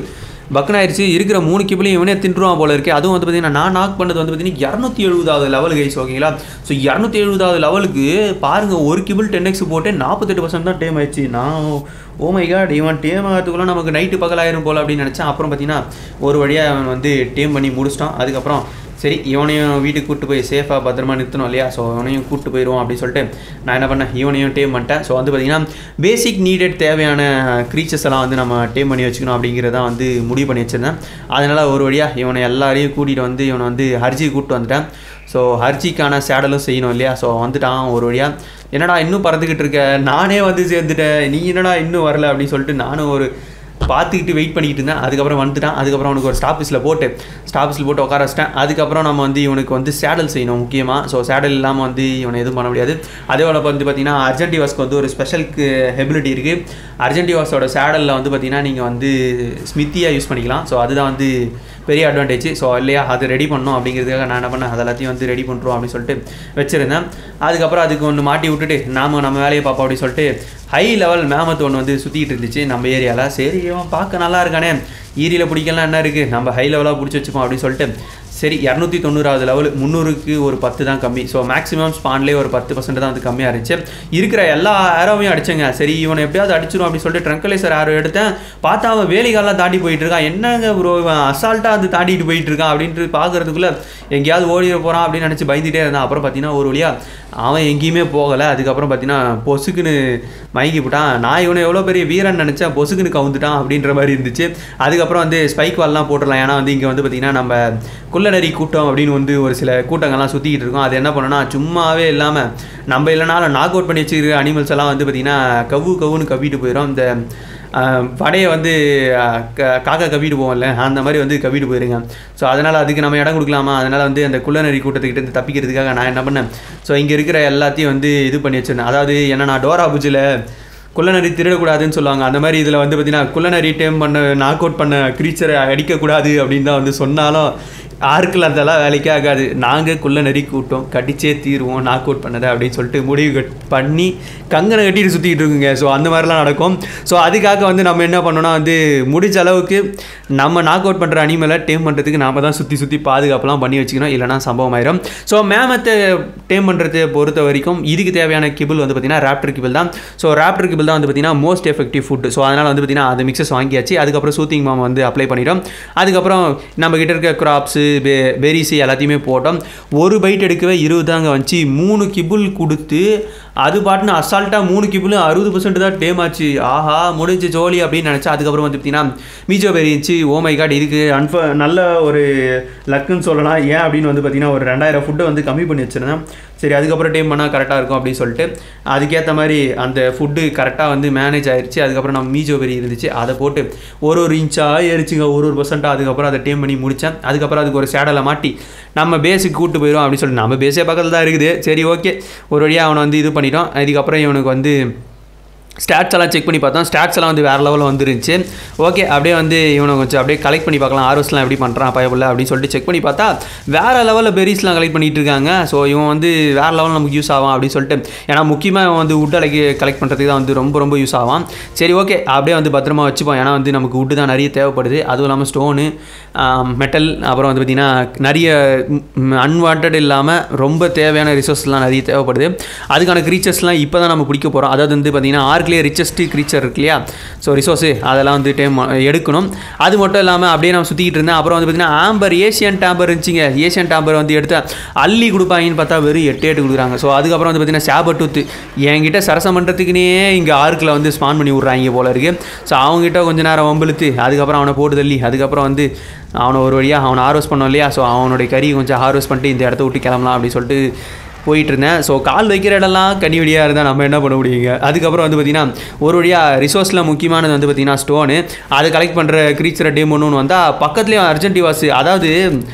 பக்குன்னு ஆயிடுச்சு இருக்கிற மூணு கிபிளையும் இவனே தின்றுவான் போல இருக்கு அதுவும் வந்து பார்த்தீங்கன்னா நான் நாக் பண்ணது வந்து பார்த்தீங்கன்னா இரநூத்தி எழுபதாவது லெவல் கைஸ் ஓகேங்களா ஸோ இரநூத்தி எழுபதாவது லெவலுக்கு பாருங்க ஒரு கிபிள் டென் எக்ஸ் போட்டு நாற்பத்தெட்டு பர்சன்ட் தான் டேம் ஆயிடுச்சு நான் ஓ மை காட் இவன் டேம் ஆகிறதுக்குள்ள நமக்கு நைட்டு பகலாயிரும் போல அப்படின்னு நினச்சேன் அப்புறம் பார்த்தீங்கன்னா ஒரு வழியாக அவன் வந்து டேம் பண்ணி முடிச்சிட்டான் அதுக்கப்புறம் சரி இவனையும் வீட்டுக்கு கூப்பிட்டு போய் சேஃபாக பத்திரமா நிறுத்தணும் இல்லையா ஸோ இவனையும் கூப்பிட்டு போயிடுவோம் அப்படின்னு சொல்லிட்டு நான் என்ன பண்ணேன் இவனையும் டேம் பண்ணிட்டேன் ஸோ வந்து பார்த்தீங்கன்னா பேசிக் நீடட் தேவையான க்ரீச்சர்ஸ் எல்லாம் வந்து நம்ம டேம் பண்ணி வச்சுக்கணும் அப்படிங்கிறத வந்து முடிவு பண்ணி வச்சுருந்தேன் அதனால் ஒரு வழியாக இவனை எல்லாரையும் கூட்டிகிட்டு வந்து இவனை வந்து ஹர்ஜி கூப்பிட்டு வந்துட்டேன் ஸோ ஹர்ஜிக்கான சேடலும் செய்யணும் இல்லையா ஸோ வந்துட்டான் ஒரு வழியாக என்னடா இன்னும் பறந்துக்கிட்டு இருக்க நானே வந்து சேர்ந்துட்டேன் நீ என்னடா இன்னும் வரல அப்படின்னு சொல்லிட்டு நானும் ஒரு பார்த்துக்கிட்டு வெயிட் பண்ணிக்கிட்டு இருந்தேன் அதுக்கப்புறம் வந்துட்டான் அதுக்கப்புறம் அவனுக்கு ஒரு ஸ்டாப்பிஸில் போட்டு ஸ்டாப்பிஸில் போட்டு உட்கார வச்சிட்டேன் அதுக்கப்புறம் நம்ம வந்து இவனுக்கு வந்து சேடல் செய்யணும் முக்கியமாக ஸோ சேடல் இல்லாமல் வந்து இவனை எதுவும் பண்ண முடியாது அதே போல் வந்து பார்த்தீங்கன்னா அர்ஜென்டிவாஸ்க்கு வந்து ஒரு ஸ்பெஷல் ஹெபிலிட்டி இருக்குது அர்ஜென்டிவாஸோட சேடலில் வந்து பார்த்தீங்கன்னா நீங்கள் வந்து ஸ்மித்தியாக யூஸ் பண்ணிக்கலாம் ஸோ அதுதான் வந்து பெரிய அட்வான்டேஜ் ஸோ இல்லையா அது ரெடி பண்ணணும் அப்படிங்கிறதுக்காக நான் என்ன பண்ணேன் அது எல்லாத்தையும் வந்து ரெடி பண்ணுறோம் அப்படின்னு சொல்லிட்டு வச்சுருந்தேன் அதுக்கப்புறம் அதுக்கு ஒன்று மாட்டி விட்டுட்டு நாம நம்ம வேலையை பார்ப்போம் அப்படின்னு சொல்லிட்டு ஹை லெவல் மேமத் ஒன்று வந்து சுற்றிட்டு இருந்துச்சு நம்ம ஏரியாவில் சரி இவன் பார்க்க நல்லா இருக்கானே ஈரியில் பிடிக்கலாம் என்ன இருக்குது நம்ம ஹை லெவலாக பிடிச்சி வச்சுப்போம் அப்படின்னு சொல்லிட்டு சரி இரநூத்தி தொண்ணூறாவது லெவல் முந்நூறுக்கு ஒரு பத்து தான் கம்மி ஸோ மேக்ஸிமம் ஸ்பான்லேயே ஒரு பத்து பர்சன்ட் தான் வந்து கம்மியாக இருந்துச்சு இருக்கிற எல்லா ஆரோவையும் அடிச்சேங்க சரி இவனை எப்படியாவது அடிச்சிடும் அப்படின்னு சொல்லிட்டு ட்ரங்கலேசர் ஆரோ எடுத்தேன் பார்த்தா அவன் வேலிகாலாம் தாண்டி போயிட்டு இருக்கான் என்னங்க ப்ரோ இவன் அசால்ட்டாக வந்து தாண்டிட்டு போயிட்டு இருக்கான் அப்படின்ட்டு பார்க்கறதுக்குள்ள எங்கேயாவது ஓடிட போகிறான் அப்படின்னு நினச்சி பயந்துட்டே இருந்தான் அப்புறம் பார்த்தீங்கன்னா ஒரு வழியாக அவன் எங்கேயுமே போகலை அதுக்கப்புறம் பார்த்தீங்கன்னா பொசுக்குன்னு மயங்கி போட்டான் நான் இவனை எவ்வளோ பெரிய வீரன் நினச்சேன் பொசுக்குன்னு கவுந்துட்டான் அப்படின்ற மாதிரி இருந்துச்சு அதுக்கப்புறம் வந்து ஸ்பைக் வால்லாம் போட்டுடலாம் ஏன்னா வந்து இங்கே வந்து பார்த்திங்கன்னா நம்ம குள்ளநரி கூட்டம் அப்படின்னு வந்து ஒரு சில கூட்டங்கள்லாம் சுற்றிக்கிட்டு இருக்கோம் அது என்ன பண்ணோன்னா சும்மாவே இல்லாமல் நம்ம இல்லைனாலும் நாக் அவுட் பண்ணி வச்சுருக்க அனிமல்ஸ் எல்லாம் வந்து பார்த்திங்கன்னா கவ்வு கவ்வுன்னு கவ்விட்டு போயிடும் இந்த ஆஹ், படையை வந்து ஆஹ், க- காக்கா கவிட்டு போவோம்ல அந்த மாதிரி வந்து கவிட்டு போயிருங்க ஸோ அதனால் அதுக்கு நம்ம இடம் கொடுக்கலாமா அதனால் வந்து அந்த குள்ளநரி கூட்டத்துக்கிட்ட இருந்து தப்பிக்கிறதுக்காக நான் என்ன பண்ணேன் ஸோ இங்கே இருக்கிற எல்லாத்தையும் வந்து இது பண்ணி வச்சிருந்தேன் அதாவது என்ன நான் டோரா புஜில் குள்ளநரி திருடக்கூடாதுன்னு சொல்லுவாங்க அந்த மாதிரி இதில் வந்து பார்த்தீங்கன்னா குள்ளநரி டேம் பண்ண நாக் அவுட் பண்ண க்ரீச்சரை அடிக்கக்கூடாது அப்படின்னு தான் வந்து சொன்னாலும் ஆர்க்கில் அதெல்லாம் வேலைக்கே ஆகாது நாங்கள் குள்ள நெறி கூட்டம் கடிச்சே தீருவோம் நாக் அவுட் பண்ணதை அப்படின்னு சொல்லிட்டு முடிவு கட் பண்ணி கங்கனை கட்டிட்டு சுற்றிட்டு இருக்குங்க ஸோ அந்த மாதிரிலாம் நடக்கும் ஸோ அதுக்காக வந்து நம்ம என்ன பண்ணோம்னா வந்து முடிஞ்ச அளவுக்கு நம்ம நாக் அவுட் பண்ணுற அனிமலை டேம் பண்ணுறதுக்கு நாம தான் சுற்றி சுற்றி பாதுகாப்புலாம் பண்ணி வச்சுக்கணும் இல்லைனா சம்பவம் ஆயிரும் ஸோ மேமத்தை டேம் பண்ணுறதை பொறுத்த வரைக்கும் இதுக்கு தேவையான கிபிள் வந்து பார்த்தீங்கன்னா ராப்டர் கிபிள் தான் ஸோ ராப்டர் கிபிள் தான் வந்து பார்த்தீங்கன்னா மோஸ்ட் எஃபெக்டிவ் ஃபுட் ஸோ அதனால் வந்து பார்த்தீங்கன்னா அது மிக்சஸ் வாங்கியாச்சு அதுக்கப்புறம் சூத்திங் மாம் வந்து அப்ளை பண்ணிட்டோம் அதுக்கப்புறம் நம்ம கிட்ட இருக்க கிராப்ஸு பெ பெரிஸு எல்லாத்தையுமே போட்டோம் ஒரு பைட் எடுக்கவே இருபது தாங்க வந்துச்சு மூணு கிபுள் கொடுத்து அது பாட்டுன்னு அசால்ட்டாக மூணு கிபுள் அறுபது பர்சன்ட் தான் டேம் ஆச்சு ஆஹா முடிஞ்சு ஜோலி அப்படின்னு நினச்சா அதுக்கப்புறம் வந்து பார்த்தீங்கன்னா மீஜோ பெரி இருந்துச்சு ஓ மை காட் இதுக்கு அன்ஃப நல்ல ஒரு லக்குன்னு சொல்லலாம் ஏன் அப்படின்னு வந்து பார்த்தீங்கன்னா ஒரு ரெண்டாயிரம் ஃபுட்டை வந்து கம்மி பண்ணி வச்சிருந்தேன் சரி அதுக்கப்புறம் டைம் பண்ணால் கரெக்டாக இருக்கும் அப்படின்னு சொல்லிட்டு அதுக்கேற்ற மாதிரி அந்த ஃபுட்டு கரெக்டாக வந்து மேனேஜ் ஆயிருச்சு அதுக்கப்புறம் நம்ம மீஜோ பெரி இருந்துச்சு அதை போட்டு ஒரு ஒரு இன்ச்சாக ஏறிச்சுங்க ஒரு ஒரு பர்சன்ட்டாக அதுக்கப்புறம் அதை டேம் பண்ணி முடித்தேன் அதுக்கப்புறம் அதுக்கு ஒரு சேடலை மாட்டி நம்ம பேஸுக்கு கூட்டு போயிடும் அப்படின்னு சொல்லிட்டு நம்ம பேஸே பக்கத்தில் தான் இருக்குது சரி ஓகே ஒரு வழியாக அவனை வந்து இது பண்ணிட்டோம் இதுக்கப்புறம் இவனுக்கு வந்து ஸ்டாட்ஸ் எல்லாம் செக் பண்ணி பார்த்தோம் ஸ்டாட்ஸ் எல்லாம் வந்து வேறு லெவலில் வந்துருந்துச்சு ஓகே அப்படியே வந்து இவனை கொஞ்சம் அப்படியே கலெக்ட் பண்ணி பார்க்கலாம் ஆர்வஸ்லாம் எப்படி பண்ணுறான் பயப்புள்ள அப்படின்னு சொல்லிட்டு செக் பண்ணி பார்த்தா வேறு லெவலில் பெரிஸ்லாம் கலெக்ட் பண்ணிட்டு இருக்காங்க ஸோ இவன் வந்து வேறு லெவலில் நமக்கு யூஸ் ஆவான் அப்படின்னு சொல்லிட்டு ஏன்னா முக்கியமாக இவன் வந்து உட் அலைக்கு கலெக்ட் பண்ணுறதுக்கு தான் வந்து ரொம்ப ரொம்ப யூஸ் ஆவான் சரி ஓகே அப்படியே வந்து பத்திரமா வச்சுப்போம் ஏன்னா வந்து நமக்கு உட்டு தான் நிறைய தேவைப்படுது அதுவும் இல்லாமல் ஸ்டோனு மெட்டல் அப்புறம் வந்து பார்த்திங்கன்னா நிறைய அன்வான்ட் இல்லாமல் ரொம்ப தேவையான ரிசோர்ஸ்லாம் நிறைய தேவைப்படுது அதுக்கான க்ரீச்சர்ஸ்லாம் இப்போ தான் நம்ம பிடிக்க போகிறோம் அதாவது வந்து பார்த்திங்கன்னா ஆர்க்லேயே ரிச்சஸ்ட் க்ரீச்சர் இருக்கு இல்லையா ஸோ ரிசோர்ஸு அதெல்லாம் வந்து டைம் எடுக்கணும் அது மட்டும் இல்லாமல் அப்படியே நம்ம சுற்றிக்கிட்டு இருந்தேன் அப்புறம் வந்து பார்த்திங்கன்னா ஆம்பர் ஏஷியன் டாம்பர் இருந்துச்சுங்க ஏஷியன் டாம்பர் வந்து எடுத்து அள்ளி கொடுப்பாங்கன்னு பார்த்தா வெறும் எட்டு எட்டு கொடுக்குறாங்க ஸோ அதுக்கப்புறம் வந்து பார்த்திங்கன்னா சாபட்டூத்து என்கிட்ட சரசம் பண்ணுறதுக்குனே இங்கே ஆர்க்கில் வந்து ஸ்பான் பண்ணி விட்றாங்க போல இருக்கு ஸோ அவங்ககிட்ட கொஞ்ச நேரம் வம்பிழுத்து அதுக்கப்புறம் அவனை போட்டு தள்ளி அதுக்கப்புறம் வந்து அவனை ஒரு வழியாக அவனை ஹார்வெஸ்ட் பண்ணோம் இல்லையா ஸோ அவனுடைய கறி கொஞ்சம் ஹார்வெஸ்ட் பண்ணிட்டு இந்த இடத்த விட்டு கிளம்பலாம் அப்படின்னு சொல்லிட்டு போயிட்டு இருந்தேன் ஸோ கால் வைக்கிற இடம்லாம் கனி வெடியாக இருந்தால் நம்ம என்ன பண்ண முடியுங்க அதுக்கப்புறம் வந்து பார்த்திங்கன்னா ஒரு வழியாக ரிசோர்ஸில் முக்கியமானது வந்து பார்த்திங்கன்னா ஸ்டோனு அதை கலெக்ட் பண்ணுற க்ரீச்சரை டேம் ஒன்று வந்தால் பக்கத்துலேயும் அர்ஜென்டிவாஸ் அதாவது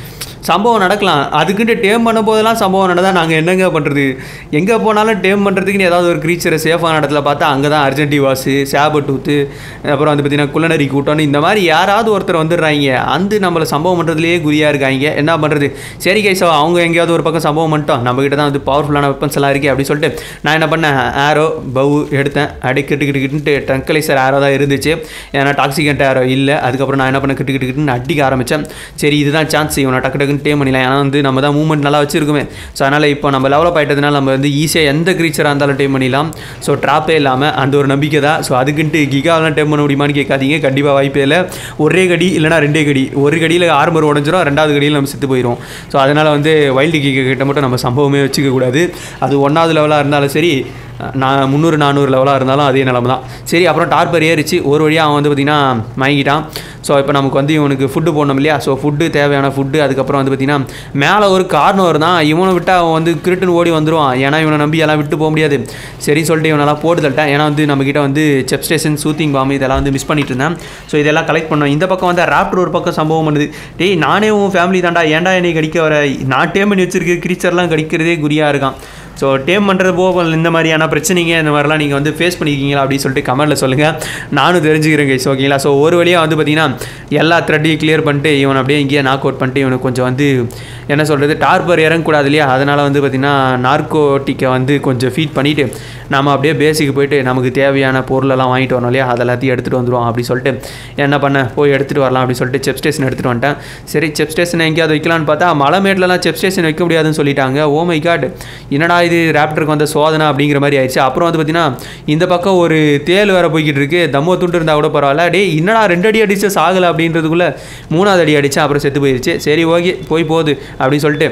சம்பவம் நடக்கலாம் அதுக்குன்ட்டு டேம் பண்ணும் போதெல்லாம் சம்பவம் நடந்தால் நாங்கள் என்னங்க பண்ணுறது எங்கே போனாலும் டேம் பண்ணுறதுக்குன்னு ஏதாவது ஒரு க்ரீச்சரை சேஃபான இடத்துல பார்த்தா அங்கே தான் அர்ஜென்டிவாஸு சேபட்டூத்து அப்புறம் வந்து பார்த்தீங்கன்னா குள்ளநரி கூட்டம்னு இந்த மாதிரி யாராவது ஒருத்தர் வந்துடுறாங்க அந்த நம்மளை சம்பவம் பண்ணுறதுலேயே குறியாக இருக்காங்க என்ன பண்ணுறது சரி கைசா அவங்க எங்கேயாவது ஒரு பக்கம் சம்பவம் பண்ணிட்டோம் நம்மக்கிட்ட தான் வந்து பவர்ஃபுல்லான வெப்பன்ஸ் எல்லாம் இருக்கே அப்படி சொல்லிட்டு நான் என்ன பண்ணேன் ஆரோ பவு எடுத்தேன் அடி கிட்டு கிட்டு கிட்டுன்ட்டு டங்கலைசர் ஆரோ தான் இருந்துச்சு ஏன்னா டாக்ஸிகண்ட் ஆரோ இல்லை அதுக்கப்புறம் நான் என்ன பண்ண கிட்டு கிட்டு கிட்டுன்னு அடிக்க ஆரம்பித்தேன் சரி இதுதான் சான்ஸ் இவனை டக்கு டக்குன்னு டேம் பண்ணிடலாம் ஏன்னா வந்து நம்ம தான் மூவ்மெண்ட் நல்லா வச்சிருக்குமே ஸோ அதனால் இப்போ நம்ம லெவலப் ஆகிட்டதுனால நம்ம வந்து ஈஸியாக எந்த க்ரீச்சராக இருந்தாலும் டேம் பண்ணிடலாம் ஸோ ட்ராப்பே இல்லாமல் அந்த ஒரு நம்பிக்கை தான் ஸோ அதுக்குன்ட்டு கிகாவெலாம் டேம் பண்ண முடியுமான்னு கேட்காதீங்க கண்டிப்பாக வாய்ப்பே இல்லை ஒரே கடி இல்லைனா ரெண்டே கடி ஒரு கடியில் ஆர்மர் உடஞ்சிரும் ரெண்டாவது கடியில் நம்ம செத்து போயிடும் ஸோ அதனால் வந்து வைல்டு கிக்க கிட்ட மட்டும் நம்ம சம்பவமே வச்சுக்க கூடாது அது ஒன்றாவது லெவலாக இருந்தாலும் சரி நான் முந்நூறு நானூறு லெவலாக இருந்தாலும் அதே நிலமை தான் சரி அப்புறம் டார்பர் ஏறிச்சு ஒரு வழியாக அவன் வந்து பார்த்திங்கன்னா மயங்கிட்டான் ஸோ இப்போ நமக்கு வந்து இவனுக்கு ஃபுட்டு போடணும் இல்லையா ஸோ ஃபுட்டு தேவையான ஃபுட்டு அதுக்கப்புறம் வந்து பார்த்திங்கன்னா மேலே ஒரு கார்னர் தான் இவனை விட்டால் அவன் வந்து கிரிட்டுன்னு ஓடி வந்துடுவான் ஏன்னா இவனை நம்பி எல்லாம் விட்டு போக முடியாது சரி சொல்லிட்டு இவனெல்லாம் போட்டு தள்ளிட்டேன் ஏன்னா வந்து நம்மக்கிட்ட வந்து செப் ஸ்டேஷன் சூத்திங் பாம்பு இதெல்லாம் வந்து மிஸ் பண்ணிட்டு இருந்தேன் ஸோ இதெல்லாம் கலெக்ட் பண்ணோம் இந்த பக்கம் வந்து ராப்டர் ஒரு பக்கம் சம்பவம் பண்ணுது டேய் நானே உன் ஃபேமிலி தாண்டா ஏன்டா என்னை கடிக்க வர நான் டேம் பண்ணி வச்சிருக்க கிரீச்சர்லாம் கடிக்கிறதே குறியாக இருக்கான் ஸோ டேம் பண்ணுறது போக இந்த மாதிரியான பிரச்சனைங்க இந்த மாதிரிலாம் நீங்கள் வந்து ஃபேஸ் பண்ணியிருக்கீங்களா அப்படின்னு சொல்லிட்டு கமெண்ட்டில் சொல்லுங்கள் நானும் தெரிஞ்சுக்கிறேன் கைஸ் ஓகேங்களா ஸோ ஒரு வழியாக வந்து பார்த்தீங்கன்னா எல்லா த்ரெட்டையும் கிளியர் பண்ணிட்டு இவன் அப்படியே இங்கேயே நாக் அவுட் பண்ணிட்டு இவனுக்கு கொஞ்சம் வந்து என்ன சொல்கிறது டார்பர் இறங்கக்கூடாது இல்லையா அதனால் வந்து பார்த்திங்கன்னா நார்கோட்டிக்கை வந்து கொஞ்சம் ஃபீட் பண்ணிவிட்டு நம்ம அப்படியே பேசிக்கு போயிட்டு நமக்கு தேவையான பொருளெல்லாம் வாங்கிட்டு வரணும் இல்லையா அதெல்லாத்தையும் எடுத்துகிட்டு வந்துடுவோம் அப்படி சொல்லிட்டு என்ன பண்ண போய் எடுத்துகிட்டு வரலாம் அப்படி சொல்லிட்டு செப் ஸ்டேஷன் எடுத்துகிட்டு வந்துட்டேன் சரி செப் ஸ்டேஷன் எங்கேயாவது வைக்கலான்னு பார்த்தா மலைமேட்லலாம் செப் ஸ்டேஷன் வைக்க முடியாதுன்னு சொல்லிட்டாங்க ஓ மை காட் என்னடா இது ரேப்டருக்கு வந்த சோதனை அப்படிங்கிற மாதிரி ஆயிடுச்சு அப்புறம் வந்து பார்த்தீங்கன்னா இந்த பக்கம் ஒரு தேல் வேற போய்கிட்டு இருக்கு தம்மோ துண்டு இருந்தால் கூட பரவாயில்ல டேய் என்னடா ரெண்டு அடி அடிச்சு சாகலை அப்படின்றதுக்குள்ளே மூணாவது அடி அடிச்சேன் அப்புறம் செத்து போயிடுச்சு சரி ஓகே போய் போகுது அப்படின்னு சொல்லிட்டு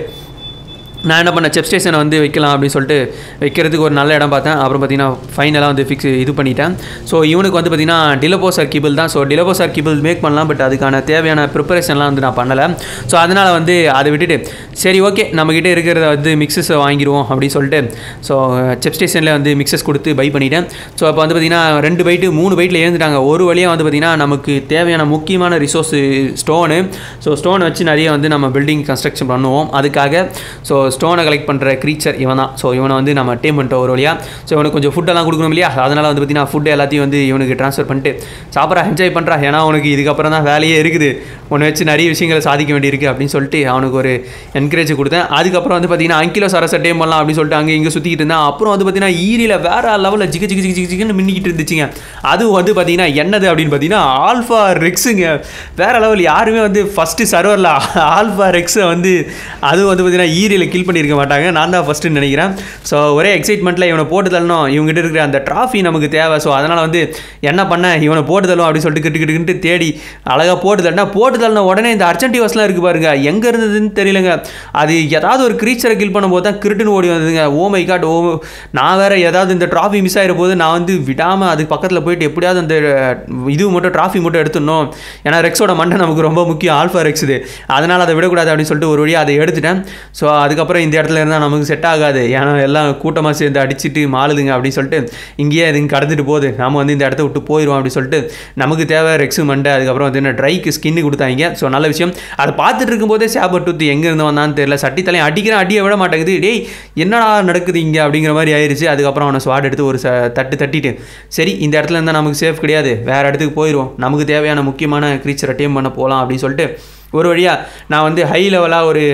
நான் என்ன பண்ணேன் செப் ஸ்டேஷனை வந்து வைக்கலாம் அப்படின்னு சொல்லிட்டு வைக்கிறதுக்கு ஒரு நல்ல இடம் பார்த்தேன் அப்புறம் பார்த்தீங்கன்னா ஃபைனலாக வந்து ஃபிக்ஸ் இது பண்ணிட்டேன் ஸோ இவனுக்கு வந்து பார்த்தீங்கன்னா டிலபோசார் கிபிள் தான் ஸோ டிலபோசார் கிபிள் மேக் பண்ணலாம் பட் அதுக்கான தேவையான ப்ரிப்பரேஷன்லாம் வந்து நான் பண்ணலை ஸோ அதனால் வந்து அதை விட்டுட்டு சரி ஓகே நம்மக்கிட்ட இருக்கிறத வந்து மிக்சஸை வாங்கிடுவோம் அப்படின்னு சொல்லிட்டு ஸோ செப் ஸ்டேஷனில் வந்து மிக்சஸ் கொடுத்து பை பண்ணிட்டேன் ஸோ அப்போ வந்து பார்த்தீங்கன்னா ரெண்டு பைட்டு மூணு பைட்டில் எழுந்துட்டாங்க ஒரு வழியாக வந்து பார்த்தீங்கன்னா நமக்கு தேவையான முக்கியமான ரிசோர்ஸ் ஸ்டோனு ஸோ ஸ்டோன் வச்சு நிறைய வந்து நம்ம பில்டிங் கன்ஸ்ட்ரக்ஷன் பண்ணுவோம் அதுக்காக ஸோ ஸ்டோனை கலெக்ட் பண்ணுற க்ரீச்சர் இவன் தான் ஸோ இவனை வந்து நம்ம டேம் பண்ணிட்டோம் ஒரு வழியாக ஸோ இவனுக்கு கொஞ்சம் ஃபுட்டெல்லாம் கொடுக்கணும் இல்லையா அதனால் வந்து பார்த்தீங்கன்னா ஃபுட் எல்லாத்தையும் வந்து இவனுக்கு ட்ரான்ஸ்ஃபர் பண்ணிட்டு சாப்பிட்றா என்ஜாய் பண்ணுறா ஏன்னா உனக்கு இதுக்கப்புறம் தான் வேலையே இருக்குது உன்னை வச்சு நிறைய விஷயங்களை சாதிக்க வேண்டியிருக்கு அப்படின்னு சொல்லிட்டு அவனுக்கு ஒரு என்கரேஜ் கொடுத்தேன் அதுக்கப்புறம் வந்து பார்த்தீங்கன்னா அங்கிலோ சரச டேம் பண்ணலாம் அப்படின்னு சொல்லிட்டு அங்கே இங்கே சுற்றிக்கிட்டு இருந்தேன் அப்புறம் வந்து பார்த்தீங்கன்னா ஈரியில் வேற லெவலில் ஜிகு ஜிகு ஜிகு ஜிகுன்னு மின்னிக்கிட்டு இருந்துச்சுங்க அது வந்து பார்த்தீங்கன்னா என்னது அப்படின்னு பார்த்தீங்கன்னா ஆல்ஃபா ரெக்ஸுங்க வேற லெவல் யாருமே வந்து ஃபஸ்ட்டு சர்வரில் ஆல்ஃபா ரெக்ஸை வந்து அது வந்து பார்த்தீங்கன்னா ஈரியில் கில் பண்ணியிருக்க மாட்டாங்க நான் தான் ஃபஸ்ட்டு நினைக்கிறேன் ஸோ ஒரே எக்ஸைட்மெண்ட்டில் இவனை போட்டு தள்ளணும் இவங்ககிட்ட இருக்கிற அந்த ட்ராஃபி நமக்கு தேவை ஸோ அதனால் வந்து என்ன பண்ண இவனை போட்டு தள்ளும் அப்படின்னு சொல்லிட்டு கிட்டு கிட்டுக்கிட்டு தேடி அழகாக போட்டு தள்ளினா போட்டு தள்ளின உடனே இந்த அர்ஜென்டிவஸ்லாம் இருக்குது பாருங்க எங்கே இருந்ததுன்னு தெரியலங்க அது ஏதாவது ஒரு க்ரீச்சரை கில் பண்ணும்போது தான் கிரிட்டுன்னு ஓடி வந்ததுங்க ஓ மை காட் ஓ நான் வேற ஏதாவது இந்த ட்ராஃபி மிஸ் ஆகிற போது நான் வந்து விடாமல் அதுக்கு பக்கத்தில் போயிட்டு எப்படியாவது அந்த இது மட்டும் ட்ராஃபி மட்டும் எடுத்துடணும் ஏன்னா ரெக்ஸோட மண்டை நமக்கு ரொம்ப முக்கியம் ஆல்ஃபா ரெக்ஸ் இது அதனால் அதை விடக்கூடாது அப்படின்னு சொல்லிட்டு ஒரு வழியாக அதை எடுத்துட்டேன் ஸோ அதுக்கப்புறம் இந்த இடத்துல இருந்தால் நமக்கு செட் ஆகாது ஏன்னா எல்லாம் கூட்டமாக சேர்ந்து அடிச்சுட்டு மாளுதுங்க அப்படின்னு சொல்லிட்டு இங்கேயே இதுங்க கடந்துட்டு போகுது நாம வந்து இந்த இடத்த விட்டு போயிடுவோம் அப்படின்னு சொல்லிட்டு நமக்கு தேவை ரெக்ஸு மண்டை அதுக்கப்புறம் வந்து என்ன ட்ரைக்கு ஸ்கின்னு கொடுத்தாங்க ஸோ நல்ல விஷயம் அதை பார்த்துட்டு இருக்கும்போதே சேபர் டூத் எங்கே இருந்து வந்தான்னு தெரியல சட்டி தலையும் அடிக்கிறேன் அடியை விட மாட்டேங்குது டேய் என்னடா நடக்குது இங்கே அப்படிங்கிற மாதிரி ஆயிடுச்சு அதுக்கப்புறம் அவனை ஸ்வாட் எடுத்து ஒரு ச தட்டு தட்டிட்டு சரி இந்த இடத்துல இருந்தால் நமக்கு சேஃப் கிடையாது வேறு இடத்துக்கு போயிடுவோம் நமக்கு தேவையான முக்கியமான க்ரீச்சரை டீம் பண்ண போகலாம் அப்படின்னு சொல்லிட்டு ஒரு வழியாக நான் வந்து ஹை லெவலாக ஒரு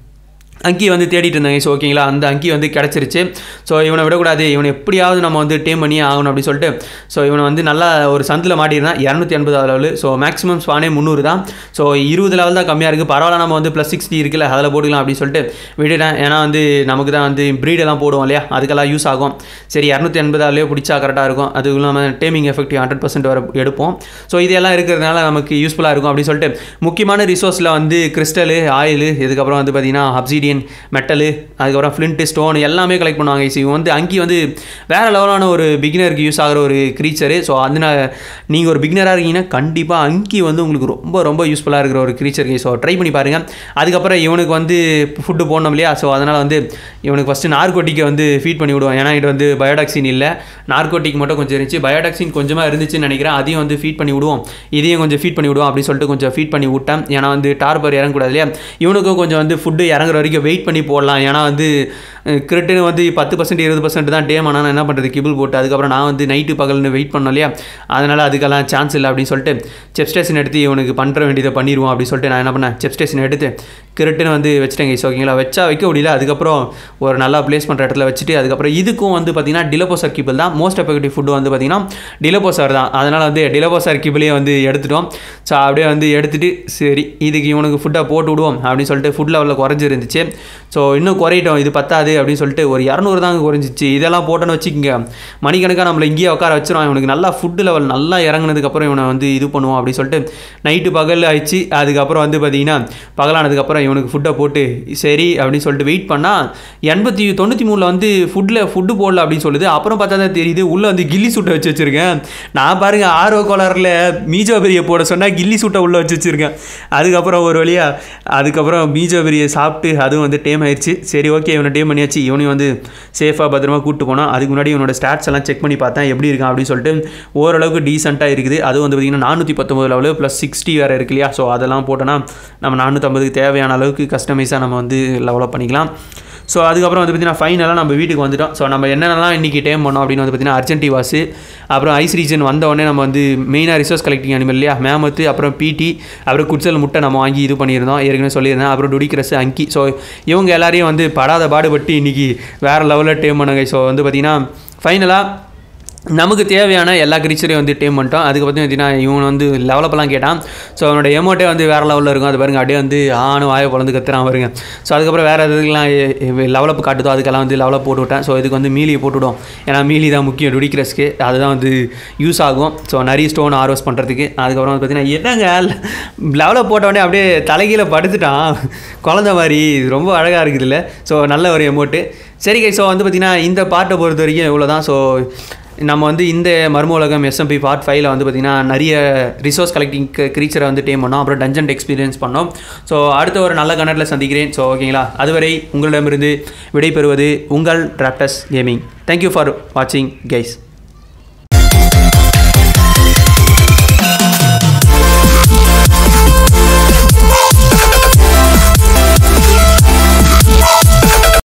அங்கி வந்து தேடிட்டு இருந்தாங்க ஸோ ஓகேங்களா அந்த அங்கி வந்து கிடச்சிருச்சு ஸோ இவனை விடக்கூடாது இவனை எப்படியாவது நம்ம வந்து டேம் பண்ணியே ஆகணும் அப்படின்னு சொல்லிட்டு ஸோ இவனை வந்து நல்லா ஒரு சந்தில் மாட்டியிருந்தான் இரநூத்தி எண்பதாவது லெவல் ஸோ மேக்ஸிமம் ஸ்பானே முந்நூறு தான் ஸோ இருபது லெவல் தான் கம்மியாக இருக்குது பரவாயில்ல நம்ம வந்து ப்ளஸ் சிக்ஸ்டி இருக்குல்ல அதில் போட்டுக்கலாம் அப்படின்னு சொல்லிட்டு விட்டுட்டேன் ஏன்னா வந்து நமக்கு தான் வந்து ப்ரீடெல்லாம் போடுவோம் இல்லையா அதுக்கெல்லாம் யூஸ் ஆகும் சரி இரநூத்தி எண்பதாலேயே பிடிச்சா கரெக்டாக இருக்கும் அது இல்லாமல் டேமிங் எஃபெக்ட் ஹண்ட்ரட் பர்சன்ட் வர எடுப்போம் ஸோ இதெல்லாம் இருக்கிறதுனால நமக்கு யூஸ்ஃபுல்லாக இருக்கும் அப்படின்னு சொல்லிட்டு முக்கியமான ரிசோர்ஸில் வந்து கிறிஸ்டலு ஆயில் இதுக்கப்புறம் வந்து பார்த்திங்கன்னா அப்சிடி ஒப்சீடியன் மெட்டலு அதுக்கப்புறம் ஃப்ளின்ட்டு ஸ்டோன் எல்லாமே கலெக்ட் பண்ணுவாங்க ஸோ இவன் வந்து அங்கி வந்து வேறு லெவலான ஒரு பிகினருக்கு யூஸ் ஆகிற ஒரு க்ரீச்சரு ஸோ அதனால் நீங்கள் ஒரு பிகினராக இருக்கீங்கன்னா கண்டிப்பாக அங்கி வந்து உங்களுக்கு ரொம்ப ரொம்ப யூஸ்ஃபுல்லாக இருக்கிற ஒரு க்ரீச்சர் ஸோ ட்ரை பண்ணி பாருங்கள் அதுக்கப்புறம் இவனுக்கு வந்து ஃபுட்டு போடணும் இல்லையா ஸோ அதனால் வந்து இவனுக்கு ஃபஸ்ட்டு நார்கோட்டிக்கை வந்து ஃபீட் பண்ணி விடுவோம் ஏன்னா இது வந்து பயோடாக்சின் இல்லை நார்கோட்டிக் மட்டும் கொஞ்சம் இருந்துச்சு பயோடாக்சின் கொஞ்சமாக இருந்துச்சுன்னு நினைக்கிறேன் அதையும் வந்து ஃபீட் பண்ணி விடுவோம் இதையும் கொஞ்சம் ஃபீட் பண்ணி விடுவோம் அப்படின்னு சொல்லிட்டு கொஞ்சம் ஃபீட் பண்ணி விட்டேன் ஏன்னா வந்து டார்பர் இறங்கக்கூடாது இல்லையா இவனுக்கும் கொஞ்சம் வந்து ஃபுட்டு இறங்குற வரைக்கும் வெயிட் பண்ணி போடலாம் ஏன்னா வந்து கிரிட்டுன்னு வந்து பத்து பர்சன்ட் இருபது பர்சன்ட் தான் டேம் ஆனால் நான் என்ன பண்ணுறது கிபிள் போட்டு அதுக்கப்புறம் நான் வந்து நைட்டு பகல்னு வெயிட் பண்ணோம் இல்லையா அதனால் அதுக்கெல்லாம் சான்ஸ் இல்லை அப்படின்னு சொல்லிட்டு செப் ஸ்டேஷன் எடுத்து இவனுக்கு பண்ணுற வேண்டியதை பண்ணிடுவோம் அப்படின்னு சொல்லிட்டு நான் என்ன பண்ணேன் செப் ஸ்டேஷன் எடுத்து கிரிட்டுன்னு வந்து வச்சுட்டேங்க ஸோ ஓகேங்களா வச்சா வைக்க முடியல அதுக்கப்புறம் ஒரு நல்லா ப்ளேஸ் பண்ணுற இடத்துல வச்சுட்டு அதுக்கப்புறம் இதுக்கும் வந்து பார்த்திங்கன்னா டிலபோசர் கிபிள் தான் மோஸ்ட் எஃபெக்டிவ் ஃபுட்டு வந்து பார்த்திங்கன்னா டிலபோசர் தான் அதனால் வந்து டிலபோசர் கிபிளே வந்து எடுத்துட்டோம் ஸோ அப்படியே வந்து எடுத்துகிட்டு சரி இதுக்கு இவனுக்கு ஃபுட்டை போட்டு விடுவோம் அப்படின்னு சொல்லிட்டு ஃபுட் லெவலில் குறைஞ்சிருந்துச்சு ஸோ இன்னும் குறையிட்டோம் இது பத்தாது அப்படின்னு சொல்லிட்டு ஒரு இரநூறு தாங்க குறைஞ்சிச்சு இதெல்லாம் போட்டோன்னு வச்சுக்கோங்க மணிக்கணக்காக நம்மளை இங்கேயே உட்கார வச்சிரும் இவனுக்கு நல்லா ஃபுட்டு லெவல் நல்லா இறங்குனதுக்கப்புறம் இவனை வந்து இது பண்ணுவோம் அப்படின்னு சொல்லிட்டு நைட்டு பகல் ஆயிடுச்சு அதுக்கப்புறம் வந்து பார்த்தீங்கன்னா பகலானதுக்கப்புறம் இவனுக்கு ஃபுட்டை போட்டு சரி அப்படின்னு சொல்லிட்டு வெயிட் பண்ணால் எண்பத்தி தொண்ணூற்றி மூணில் வந்து ஃபுட்டில் ஃபுட்டு போடல அப்படின்னு சொல்லுது அப்புறம் பார்த்தா தான் தெரியுது உள்ளே வந்து கில்லி சூட்டை வச்சு வச்சுருக்கேன் நான் பாருங்கள் ஆர்வ கோளாறில் மீஜோ பெரிய போட சொன்னால் கில்லி சூட்டை உள்ளே வச்சு வச்சுருக்கேன் அதுக்கப்புறம் ஒரு வழியாக அதுக்கப்புறம் மீஜோ பெரிய சாப்பிட்டு அதுவும் வந்து டேம் ஆயிடுச்சு சரி ஓகே இவனை டேம் பண்ணியாச்சு இவனையும் வந்து சேஃபாக பத்திரமா கூப்பிட்டு போனோம் அதுக்கு முன்னாடி இவனோட ஸ்டாட்ஸ் எல்லாம் செக் பண்ணி பார்த்தேன் எப்படி இருக்கான் அப்படின்னு சொல்லிட்டு ஓரளவுக்கு டீசெண்டாக இருக்குது அது வந்து பார்த்திங்கன்னா நானூற்றி பத்தொம்பது லெவலு ப்ளஸ் சிக்ஸ்டி வேறு இருக்கு இல்லையா ஸோ அதெல்லாம் போட்டோன்னா நம்ம நானூற்றம்பதுக்கு தேவையான அளவுக்கு கஸ்டமைஸாக நம்ம வந்து லெவலப் பண்ணிக்கலாம் ஸோ அதுக்கப்புறம் வந்து பார்த்திங்கன்னா ஃபைனலாக நம்ம வீட்டுக்கு வந்துட்டோம் ஸோ நம்ம என்னென்னலாம் இன்றைக்கி டைம் பண்ணோம் அப்படின்னு வந்து பார்த்திங்கன்னா அர்ஜென்டிவாஸு அப்புறம் ஐஸ் ரீஜன் வந்த உடனே நம்ம வந்து மெயினாக ரிசோர்ஸ் கலெக்டிங் அனிமல் இல்லையா மேமத்து அப்புறம் பிடி அப்புறம் குட்சல் முட்டை நம்ம வாங்கி இது பண்ணியிருந்தோம் ஏற்கனவே சொல்லியிருந்தேன் அப்புறம் டுடிக்ரஸ் அங்கி ஸோ இவங்க எல்லாரையும் வந்து படாத பாடுபட்டு இன்றைக்கி வேறு லெவலில் டேம் பண்ணுங்க ஸோ வந்து பார்த்திங்கன்னா ஃபைனலாக நமக்கு தேவையான எல்லா கிரீச்சரையும் வந்து டேம் பண்ணிட்டோம் அதுக்கு பார்த்தீங்கன்னா இவன் வந்து லெவலப்பெல்லாம் கேட்டான் ஸோ அவனோட எமௌண்ட்டே வந்து வேறு லெவலில் இருக்கும் அது பாருங்க அப்படியே வந்து ஆணு வாயை பொழந்து கத்துறான் பாருங்க ஸோ அதுக்கப்புறம் வேறு எதுக்கெல்லாம் லெவலப் காட்டுதோ அதுக்கெல்லாம் வந்து லெவலப் போட்டு விட்டேன் ஸோ இதுக்கு வந்து மீலியை போட்டுவிடும் ஏன்னா மீலி தான் முக்கியம் டுடிக்ரஸ்க்கு அதுதான் வந்து யூஸ் ஆகும் ஸோ நிறைய ஸ்டோன் ஆர்வஸ் பண்ணுறதுக்கு அதுக்கப்புறம் வந்து பார்த்தீங்கன்னா என்னங்க லெவலப் போட்ட உடனே அப்படியே தலைகீழ படுத்துட்டான் குழந்த மாதிரி ரொம்ப அழகாக இருக்குதுல்ல ஸோ நல்ல ஒரு எமௌண்ட்டு சரி கை ஸோ வந்து பார்த்திங்கன்னா இந்த பாட்டை பொறுத்த வரைக்கும் இவ்வளோ தான் ஸோ நம்ம வந்து இந்த மர்ம உலகம் எஸ்எம்பி பார்ட் ஃபைவ்ல வந்து பார்த்திங்கன்னா நிறைய ரிசோர்ஸ் கலெக்டிங் க்ரீச்சரை வந்து டேம் பண்ணோம் அப்புறம் டஞ்சன் எக்ஸ்பீரியன்ஸ் பண்ணோம் ஸோ அடுத்த ஒரு நல்ல கனட்டில் சந்திக்கிறேன் ஸோ ஓகேங்களா அதுவரை உங்களிடமிருந்து விடைபெறுவது உங்கள் ராப்டஸ் கேமிங் தேங்க்யூ ஃபார் வாட்சிங் கைஸ்